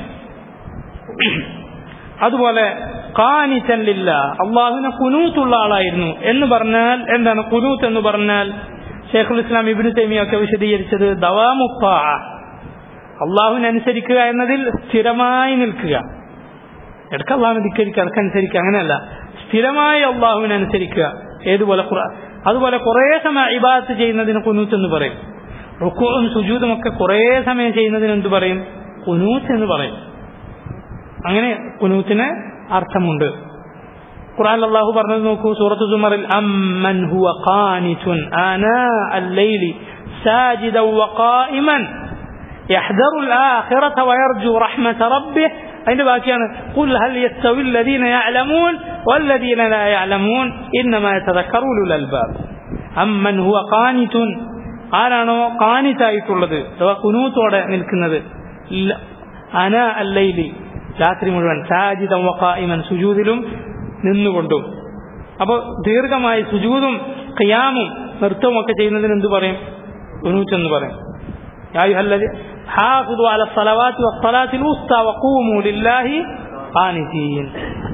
അതുപോലെ കാനിച്ചൻ ലില്ല അള്ളാഹുവിനെ കുനൂത്തുള്ള ആളായിരുന്നു എന്ന് പറഞ്ഞാൽ എന്താണ് കുനൂത്ത് എന്ന് പറഞ്ഞാൽ ഷേഖുൽ ഇസ്ലാം ഇബിനു തൈമിയൊക്കെ വിശദീകരിച്ചത് ദവാമുപ്പ അള്ളാഹുവിനനുസരിക്കുക എന്നതിൽ സ്ഥിരമായി നിൽക്കുക ഇടയ്ക്ക് അള്ളാഹുവിനെ ധിക്കരിക്കുക ഇടക്കനുസരിക്കുക അങ്ങനെയല്ല സ്ഥിരമായി അള്ളാഹുവിനനുസരിക്കുക ഏതുപോലെ ഖുർആൻ അതുപോലെ കുറേ സമയം ഇബാദത്ത് ചെയ്യുന്നതിന് കുനൂത്ത് എന്ന് പറയും റുക്കുവും സുജൂതും ഒക്കെ കുറേ സമയം ചെയ്യുന്നതിന് എന്ത് പറയും കുനൂത്ത് എന്ന് പറയും അങ്ങനെ കുനൂത്തിന് അർത്ഥമുണ്ട് ഖുർആൻ അല്ലാഹു പറഞ്ഞത് നോക്കൂ സൂറത്ത് സുമറിൽ അമ്മൻ ഹുവ ഖാനിതുൻ ആനാ അല്ലൈലി സാജിദൻ വഖായിമൻ يحذر الآخرة ويرجو رحمة ربه അതിന്റെ ബാക്കിയാണ് قل هل يستوي الذين يعلمون والذين لا يعلمون إنما يتذكر أولو الألباب أمن هو قانت ആരാണോ കാനിറ്റായിട്ടുള്ളത് അഥവാ കുനൂത്തോടെ നിൽക്കുന്നത് അന അല്ലൈലി രാത്രി മുഴുവൻ സാജിദം വഖായിമൻ സുജൂദിലും നിന്നുകൊണ്ടും അപ്പോൾ ദീർഘമായി സുജൂദും ഖിയാമും നൃത്തവും ഒക്കെ ചെയ്യുന്നതിന് എന്ത് പറയും കുനൂത്ത് എന്ന് പറയും يا أيها الذين حافظوا على الصلوات والصلاة الوسطى وقوموا لله قانتين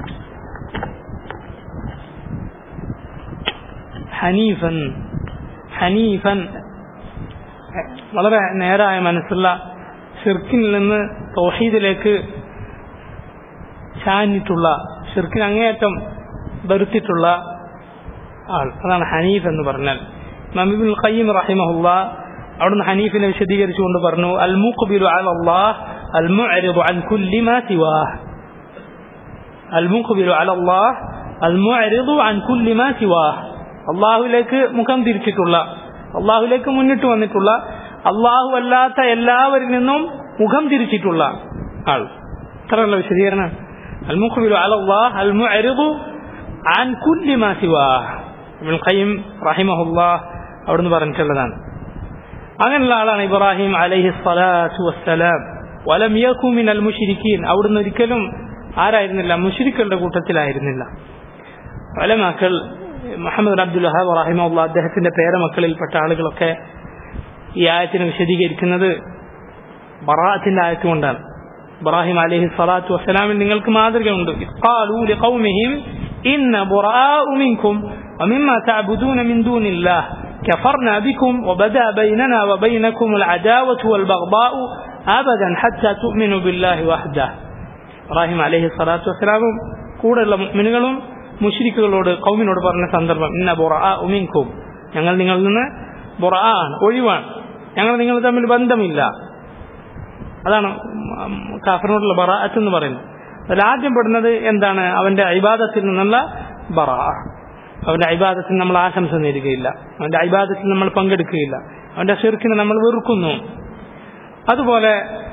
ഹനീഫൻ ഹനീഫൻ വളരെ നേരായ മനസ്സുള്ള ഷിർക്കിൽ നിന്ന് തൗഹീദിലേക്ക് ചാഞ്ഞിട്ടുള്ള ഷിർക്കിന് അങ്ങേയറ്റം വരുത്തിയിട്ടുള്ള ആൾ അതാണ് ഹനീഫ് എന്ന് പറഞ്ഞാൽ നബിബുൽ ഖയ്യിം റഹിമഹുല്ല അവിടുന്ന് ഹനീഫിനെ വിശദീകരിച്ചുകൊണ്ട് പറഞ്ഞു അൽ മുഖ്ബിലു അലല്ലാഹ് അൽ മുഅരിദു അൻ കുല്ലി മാ സിവാഹ് അൽ മുഖ്ബിലു അലല്ലാഹ് അൽ മുഅരിദു അൻ കുല്ലി മാ സിവാഹ് അള്ളാഹുവിലേക്ക് മുഖം തിരിച്ചിട്ടുള്ള അള്ളാഹുവിലേക്ക് മുന്നിട്ട് വന്നിട്ടുള്ള അള്ളാഹു അല്ലാത്ത എല്ലാവരിൽ നിന്നും മുഖം തിരിച്ചിട്ടുള്ള ആൾ ഇത്രയുള്ള വിശദീകരണം അൽ മുഖ്ബിലു അലല്ലാഹ് അൽ മുഅരിദു അൻ കുല്ലി മാ സിവാഹ് ഇബ്നുൽ ഖയ്യിം റഹിമഹുല്ലാഹ് അവിടുന്ന് പറഞ്ഞിട്ടുള്ളതാണ് അങ്ങനെയുള്ള ആളാണ് ഇബ്രാഹിം അലൈഹി സ്വലാത്തു വസ്സലാം വലം യഖു മിനൽ മുശ്രിക്കീൻ അവിടുന്ന് ഒരിക്കലും ആരായിരുന്നില്ല മുശ്രിക്കളുടെ കൂട്ടത്തിലായിരുന്നില്ല വലമാക്കൾ മുഹമ്മദ് അബ്ദുൽ വഹാബ് റഹിമുള്ള അദ്ദേഹത്തിന്റെ പേരമക്കളിൽപ്പെട്ട ആളുകളൊക്കെ ഈ ആയത്തിനെ വിശദീകരിക്കുന്നത് ബറാത്തിന്റെ ആയത്ത് കൊണ്ടാണ് ഇബ്രാഹിം അലൈഹി സ്വലാത്തു വസ്സലാമിൽ നിങ്ങൾക്ക് മാതൃകയുണ്ട് قالوا لقومهم إن براء منكم ومما تعبدون من دون الله كفرنا بكم وبدا بيننا وبينكم العداوة والبغضاء أبدا حتى تؤمنوا بالله وحده ഇബ്രാഹിം അലൈഹി സ്വലാത്തു വസ്സലാമും കൂടെയുള്ള മുഅ്മിനുകളും മുഷ്രിക്കുകളോട് കൗമിനോട് പറഞ്ഞ സന്ദർഭം ഇന്ന ബുറാ ഉമിൻകും ഞങ്ങൾ നിങ്ങളിൽ നിന്ന് ബുറാ ആണ് ഒഴിവാണ് ഞങ്ങൾ നിങ്ങൾ തമ്മിൽ ബന്ധമില്ല അതാണ് കാഫറിനോടുള്ള ബറാഅത്ത് എന്ന് പറയുന്നത് അതിൽ ആദ്യം പെടുന്നത് എന്താണ് അവന്റെ അഭിബാദത്തിൽ നിന്നുള്ള ബറാ അവന്റെ അഭിബാദത്തിൽ നമ്മൾ ആശംസ നേരുകയില്ല അവന്റെ അഭിബാദത്തിൽ നമ്മൾ പങ്കെടുക്കുകയില്ല അവന്റെ ഷിർക്കിനെ നമ്മൾ വെറുക്കുന്നു അതുപോലെ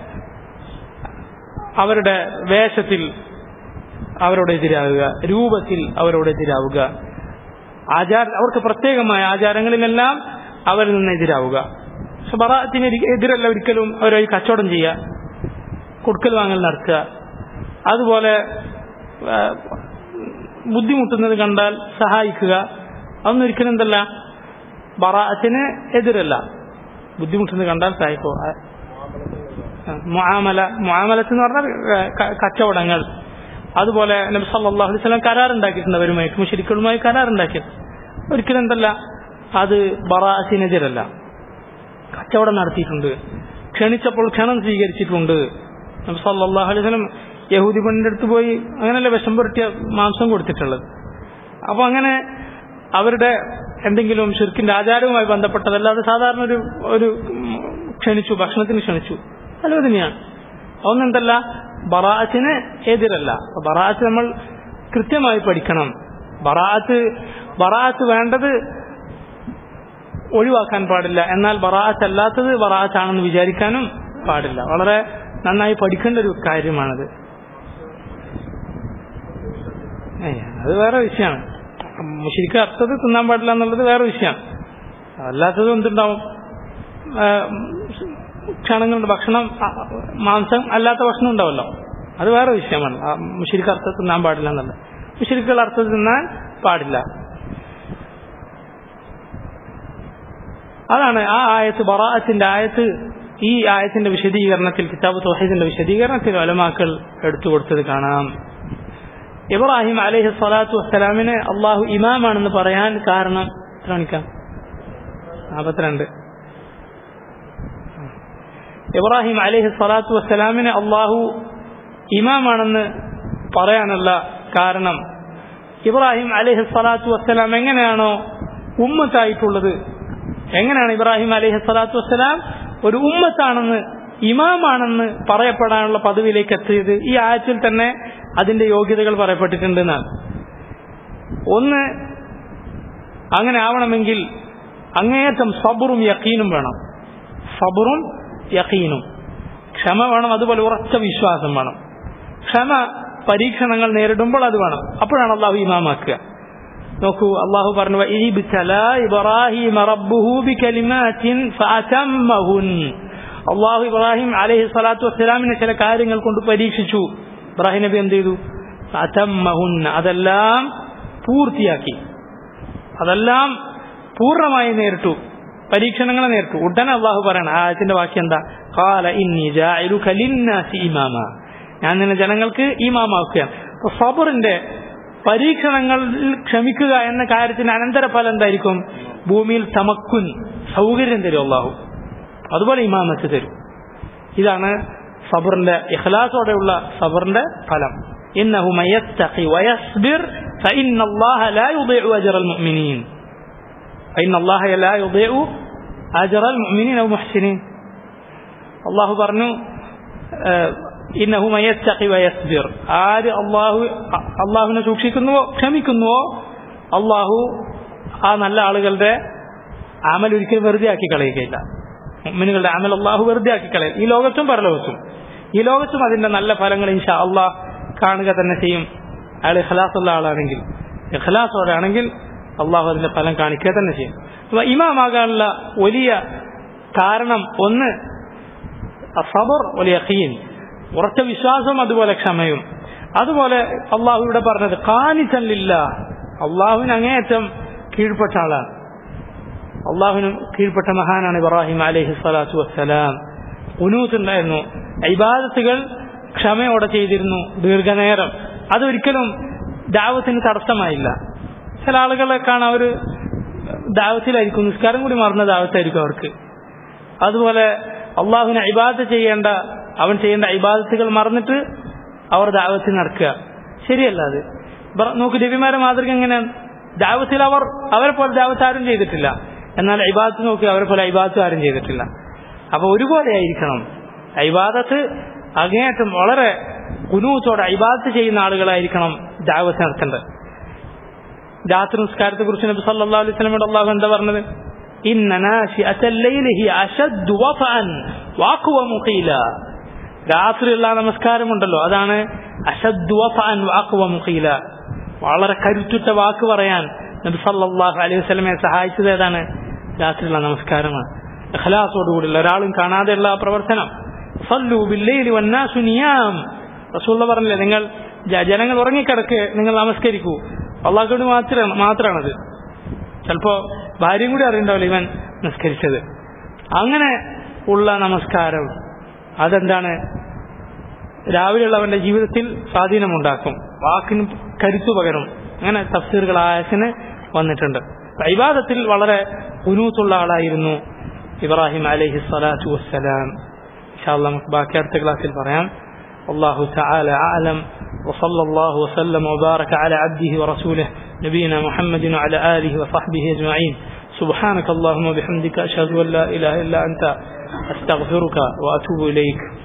അവരുടെ വേഷത്തിൽ അവരോട് എതിരാകുക രൂപത്തിൽ അവരോട് എതിരാവുക ആചാര അവർക്ക് പ്രത്യേകമായ ആചാരങ്ങളിലെല്ലാം അവരിൽ നിന്ന് എതിരാവുക പക്ഷെ ബറാത്തിന് എതിരല്ല ഒരിക്കലും അവരൊരു കച്ചവടം ചെയ്യുക കൊടുക്കൽ വാങ്ങൽ നടത്തുക അതുപോലെ ബുദ്ധിമുട്ടുന്നത് കണ്ടാൽ സഹായിക്കുക അതൊന്നും ഒരിക്കലും എന്തല്ല ബറാത്തിന് എതിരല്ല ബുദ്ധിമുട്ടുന്നത് കണ്ടാൽ സഹായിക്കുക മുആമല മുആമലത്ത് എന്ന് പറഞ്ഞാൽ കച്ചവടങ്ങൾ അതുപോലെ നബി സല്ലല്ലാഹു അലൈഹി വസല്ലം കരാറുണ്ടാക്കിയിട്ടുണ്ട് അവരുമായിട്ട് മുശ്രിക്കുകളുമായി കരാറുണ്ടാക്കിയത് ഒരിക്കലും എന്തല്ല അത് ബറാസിനെതിരല്ല കച്ചവടം നടത്തിയിട്ടുണ്ട് ക്ഷണിച്ചപ്പോൾ ക്ഷണം സ്വീകരിച്ചിട്ടുണ്ട് നബി സല്ലല്ലാഹു അലൈഹി വസല്ലം യഹൂദി പെണ്ണിന്റെ അടുത്ത് പോയി അങ്ങനെയല്ല വിഷം പുരട്ടിയ മാംസം കൊടുത്തിട്ടുള്ളത് അപ്പൊ അങ്ങനെ അവരുടെ എന്തെങ്കിലും ഷിർക്കിന്റെ ആചാരവുമായി ബന്ധപ്പെട്ടതല്ലാതെ സാധാരണ ഒരു ഒരു ക്ഷണിച്ചു ഭക്ഷണത്തിന് ക്ഷണിച്ചു നല്ലത് തന്നെയാണ് ഒന്നെന്തല്ല ബറാഅത്തിന് എതിരല്ല ബറാഅത്ത് നമ്മൾ കൃത്യമായി പഠിക്കണം ബറാഅത്ത് ബറാഅത്ത് വേണ്ടത് ഒഴിവാക്കാൻ പാടില്ല എന്നാൽ ബറാഅത്ത് അല്ലാത്തത് ബറാഅത്താണെന്ന് വിചാരിക്കാനും പാടില്ല വളരെ നന്നായി പഠിക്കേണ്ട ഒരു കാര്യമാണത് ഏയ്, അത് വേറെ വിഷയമാണ് മുഷിരിക്ക് അർത്ഥത് തിന്നാൻ പാടില്ല എന്നുള്ളത് വേറെ വിഷയമാണ് അല്ലാത്തത് എന്തുണ്ടാവും ആ, ക്ഷണങ്ങളുണ്ട് ഭക്ഷണം ആ, മാംസം അല്ലാത്ത ഭക്ഷണം ഉണ്ടാവല്ലോ അത് വേറെ വിഷയമാണ് ആ, മുഷിരിക്ക് അർത്ഥം തിന്നാൻ പാടില്ല എന്നുള്ളത് മുഷിരിക്കുകൾ അർത്ഥം തിന്നാൻ പാടില്ല അതാണ് ആ ആയത്ത് ബറാഅത്തിന്റെ ആയത്ത് ഈ ആയത്തിന്റെ വിശദീകരണത്തിൽ കിതാബ് തൗഹീദിന്റെ വിശദീകരണത്തിൽ ഒലമാക്കൾ എടുത്തു കൊടുത്തത് കാണാം ഇബ്രാഹിം അലൈഹി സ്വലാത്തു വസ്സലാമിനെ അള്ളാഹു ഇമാമാണെന്ന് പറയാൻ കാരണം എത്ര മണിക്കാം നാൽപ്പത്തിരണ്ട് ഇബ്രാഹിം അലൈഹി സ്വലാത്തു വസ്സലാമിനെ അള്ളാഹു ഇമാമാണെന്ന് പറയാനുള്ള കാരണം ഇബ്രാഹിം അലൈഹി സ്വലാത്തു വസ്സലാം എങ്ങനെയാണോ ഉമ്മത്തായിട്ടുള്ളത് എങ്ങനെയാണ് ഇബ്രാഹിം അലൈഹി സ്വലാത്തു വസ്സലാം ഒരു ഉമ്മത്താണെന്ന് ഇമാമാണെന്ന് പറയപ്പെടാനുള്ള പദവിയിലേക്ക് എത്തിയത് ഈ ആയത്തിൽ തന്നെ അതിന്റെ യോഗ്യതകൾ പറയപ്പെട്ടിട്ടുണ്ട് എന്നാണ് ഒന്ന് അങ്ങനെ ആവണമെങ്കിൽ അങ്ങേയറ്റം സബറും യക്കീനും വേണം സബറും യക്കീനും ക്ഷമ വേണം അതുപോലെ ഉറച്ച വിശ്വാസം വേണം ക്ഷമ പരീക്ഷണങ്ങൾ നേരിടുമ്പോൾ അത് വേണം അപ്പോഴാണ് അള്ളാഹു ഇമാമാക്കുക നോക്കൂ അള്ളാഹു പറഞ്ഞു "വഇബ്തലാ ഇബ്രാഹീമ റബ്ബുഹു ബികലിമാത്തിൻ ഫഅതമ്മഹുൻ." അള്ളാഹു ഇബ്രാഹിം അലൈഹി സ്വലാത്തു വസ്സലാമിനെ ചില കാര്യങ്ങൾ കൊണ്ട് പരീക്ഷിച്ചു ഇബ്രാഹിം നബി എന്ത് ചെയ്തു ഫഅതമ്മഹുൻ. അതെല്ലാം പൂർത്തിയാക്കി അതെല്ലാം പൂർണ്ണമായി നേരിട്ടു പരീക്ഷണങ്ങളെ നേരിട്ടു ഉടനെ അള്ളാഹു പറയണം ആ ആയത്തിന്റെ വാക്യം എന്താ കാല ഇന്നി ജാഇലുക ലിന്നാസി ഇമാമ ഞാൻ നിന്നെ ജനങ്ങൾക്ക് ഇമാമാക്കുകയാണ് അപ്പൊ സബറിന്റെ പരീക്ഷണങ്ങളിൽ ക്ഷമിക്കുക എന്ന കാര്യത്തിന് അനന്തരഫലം എന്തായിരിക്കും ഭൂമിയിൽ തമക്കുൻ സൗകര്യം തരും അള്ളാഹു അതുപോലെ ഇമാമത്ത് തരും ഇതാണ് സബറിന്റെ ഇഖ്ലാസോടെയുള്ള സബറിന്റെ ഫലം إنه من يتقي ويصبر فإن الله لا يضيع أجر المؤمنين فإن الله لا يضيع أجر المؤمنين والمحسنين الله برنو آه ഇന്നഹു മയത്തഖി വയസ്ബിർ ആര് അള്ളാഹു അള്ളാഹുവിനെ സൂക്ഷിക്കുന്നുവോ ക്ഷമിക്കുന്നുവോ അള്ളാഹു ആ നല്ല ആളുകളുടെ അമൽ ഒരിക്കലും വെറുതെ ആക്കി കളയുകയില്ല മുഅ്മിനുകളുടെ അമൽ അള്ളാഹു വെറുതെ ആക്കി കളയും ഈ ലോകത്തും പരലോകത്തും ഈ ലോകത്തും അതിന്റെ നല്ല ഫലങ്ങൾ ഇൻഷാ അള്ളാഹ് കാണുക തന്നെ ചെയ്യും അയാൾ ഇഖ്ലാസുള്ള ആളാണെങ്കിൽ ഇഖ്ലാസോടെ ആണെങ്കിൽ അള്ളാഹു അതിന്റെ ഫലം കാണിക്കുക തന്നെ ചെയ്യും അപ്പൊ ഇമാമാകാനുള്ള വലിയ കാരണം ഒന്ന് സബർ വലിയ യഖീൻ ഉറച്ച വിശ്വാസം അതുപോലെ ക്ഷമയും അതുപോലെ അള്ളാഹു ഇവിടെ പറഞ്ഞത് കാനിച്ചല്ലില്ല അള്ളാഹുവിന് അങ്ങേയറ്റം കീഴ്പ്പെട്ട ആളാണ് അള്ളാഹുവിന് കീഴ്പ്പെട്ട മഹാനാണ് ഇബ്രാഹിം അലൈഹി സ്വലാത്തു വസ്സലാം ഉനൂത്തുണ്ടായിരുന്നു ഇബാദത്തുകൾ ക്ഷമയോടെ ചെയ്തിരുന്നു ദീർഘനേരം അതൊരിക്കലും ദാവത്തിന് തടസ്സമായില്ല ചില ആളുകളെ കാണാൻ അവർ ദാവത്തിലായിരിക്കും നിസ്കാരം കൂടി മറന്ന ദാവത്തായിരിക്കും അവർക്ക് അതുപോലെ അള്ളാഹുവിനെ ഇബാദത്ത് ചെയ്യേണ്ട അവൻ ചെയ്യേണ്ട ഇബാദത്തുകൾ മറന്നിട്ട് അവർ ദാവത്തിൽ നടക്കുക ശരിയല്ല അത് ഇബ്ര- നോക്ക് രവിമാരെ മാതൃക എങ്ങനെയാണ് ദാവത്തിൽ അവർ അവരെ പോലെ ദാവത്ത് ആരും ചെയ്തിട്ടില്ല എന്നാൽ ഇബാദത്ത് നോക്കി അവരെ പോലെ ഇബാദത്ത് ആരും ചെയ്തിട്ടില്ല അപ്പൊ ഒരുപോലെ ആയിരിക്കണം ഇബാദത്ത് അങ്ങേയറ്റം വളരെ കുനൂത്തോടെ ഇബാദത്ത് ചെയ്യുന്ന ആളുകളായിരിക്കണം ദാവത്ത് നടത്തേണ്ടത് രാത്രി നിസ്കാരത്തെ കുറിച്ച് നബി സല്ലല്ലാഹു അലൈഹി വസല്ലമയുടെ അള്ളാഹു എന്താ പറഞ്ഞത് ഇന്ന നാശിഅത്തൽ ലൈലി ഹിയ അശദ്ദു വഫഅൻ വഅഖ്വമു ഖീല രാത്രിയുള്ള നമസ്കാരമുണ്ടല്ലോ അതാണ് അശദ്ദു വഫഅൻ വഅഖ്വമു ഖീല വളരെ കരുത്തുറ്റ വാക്ക് പറയാൻ നബി സല്ലല്ലാഹു അലൈഹി വസല്ലമയെ സഹായിച്ചത് ഏതാണ് രാത്രിയുള്ള നമസ്കാരമാണ് ഇഖ്ലാസോടുകൂടിയുള്ള ഒരാളും കാണാതെയുള്ള ആ പ്രവർത്തനം സല്ലു ബില്ലൈലി വന്നാസു നിയാം റസൂള്ള പറഞ്ഞില്ലേ നിങ്ങൾ ജ- ജനങ്ങൾ ഉറങ്ങിക്കിടക്ക് നിങ്ങൾ നമസ്കരിക്കൂ അള്ളാഹുയോട് മാത്രമാണ് മാത്രമാണത് ചിലപ്പോ ഭാര്യയും കൂടി അറിയണ്ടാവില്ല ഇവൻ നിസ്കരിച്ചത് അങ്ങനെ ഉള്ള നമസ്കാരം അതെന്താണ് രാവിലെയുള്ള അവന്റെ ജീവിതത്തിൽ സ്വാധീനമുണ്ടാക്കും വാക്കിന് കരുത്തു പകരും അങ്ങനെ തഫ്സീറുകൾ ആയസിന് വന്നിട്ടുണ്ട് ഇബാദത്തിൽ വളരെ ഉനൂത്തുള്ള ആളായിരുന്നു ഇബ്രാഹിം അലൈഹി സ്വലാത്തു വസ്സലാം ഇൻഷാല്ലാ നമുക്ക് ബാക്കി അടുത്ത ക്ലാസ്സിൽ പറയാം والله تعالى أعلم وصلى الله وسلم وبارك على عبده ورسوله نبينا محمد وعلى آله وصحبه أجمعين سبحانك اللهم وبحمدك أشهد أن لا إله إلا أنت أستغفرك وأتوب إليك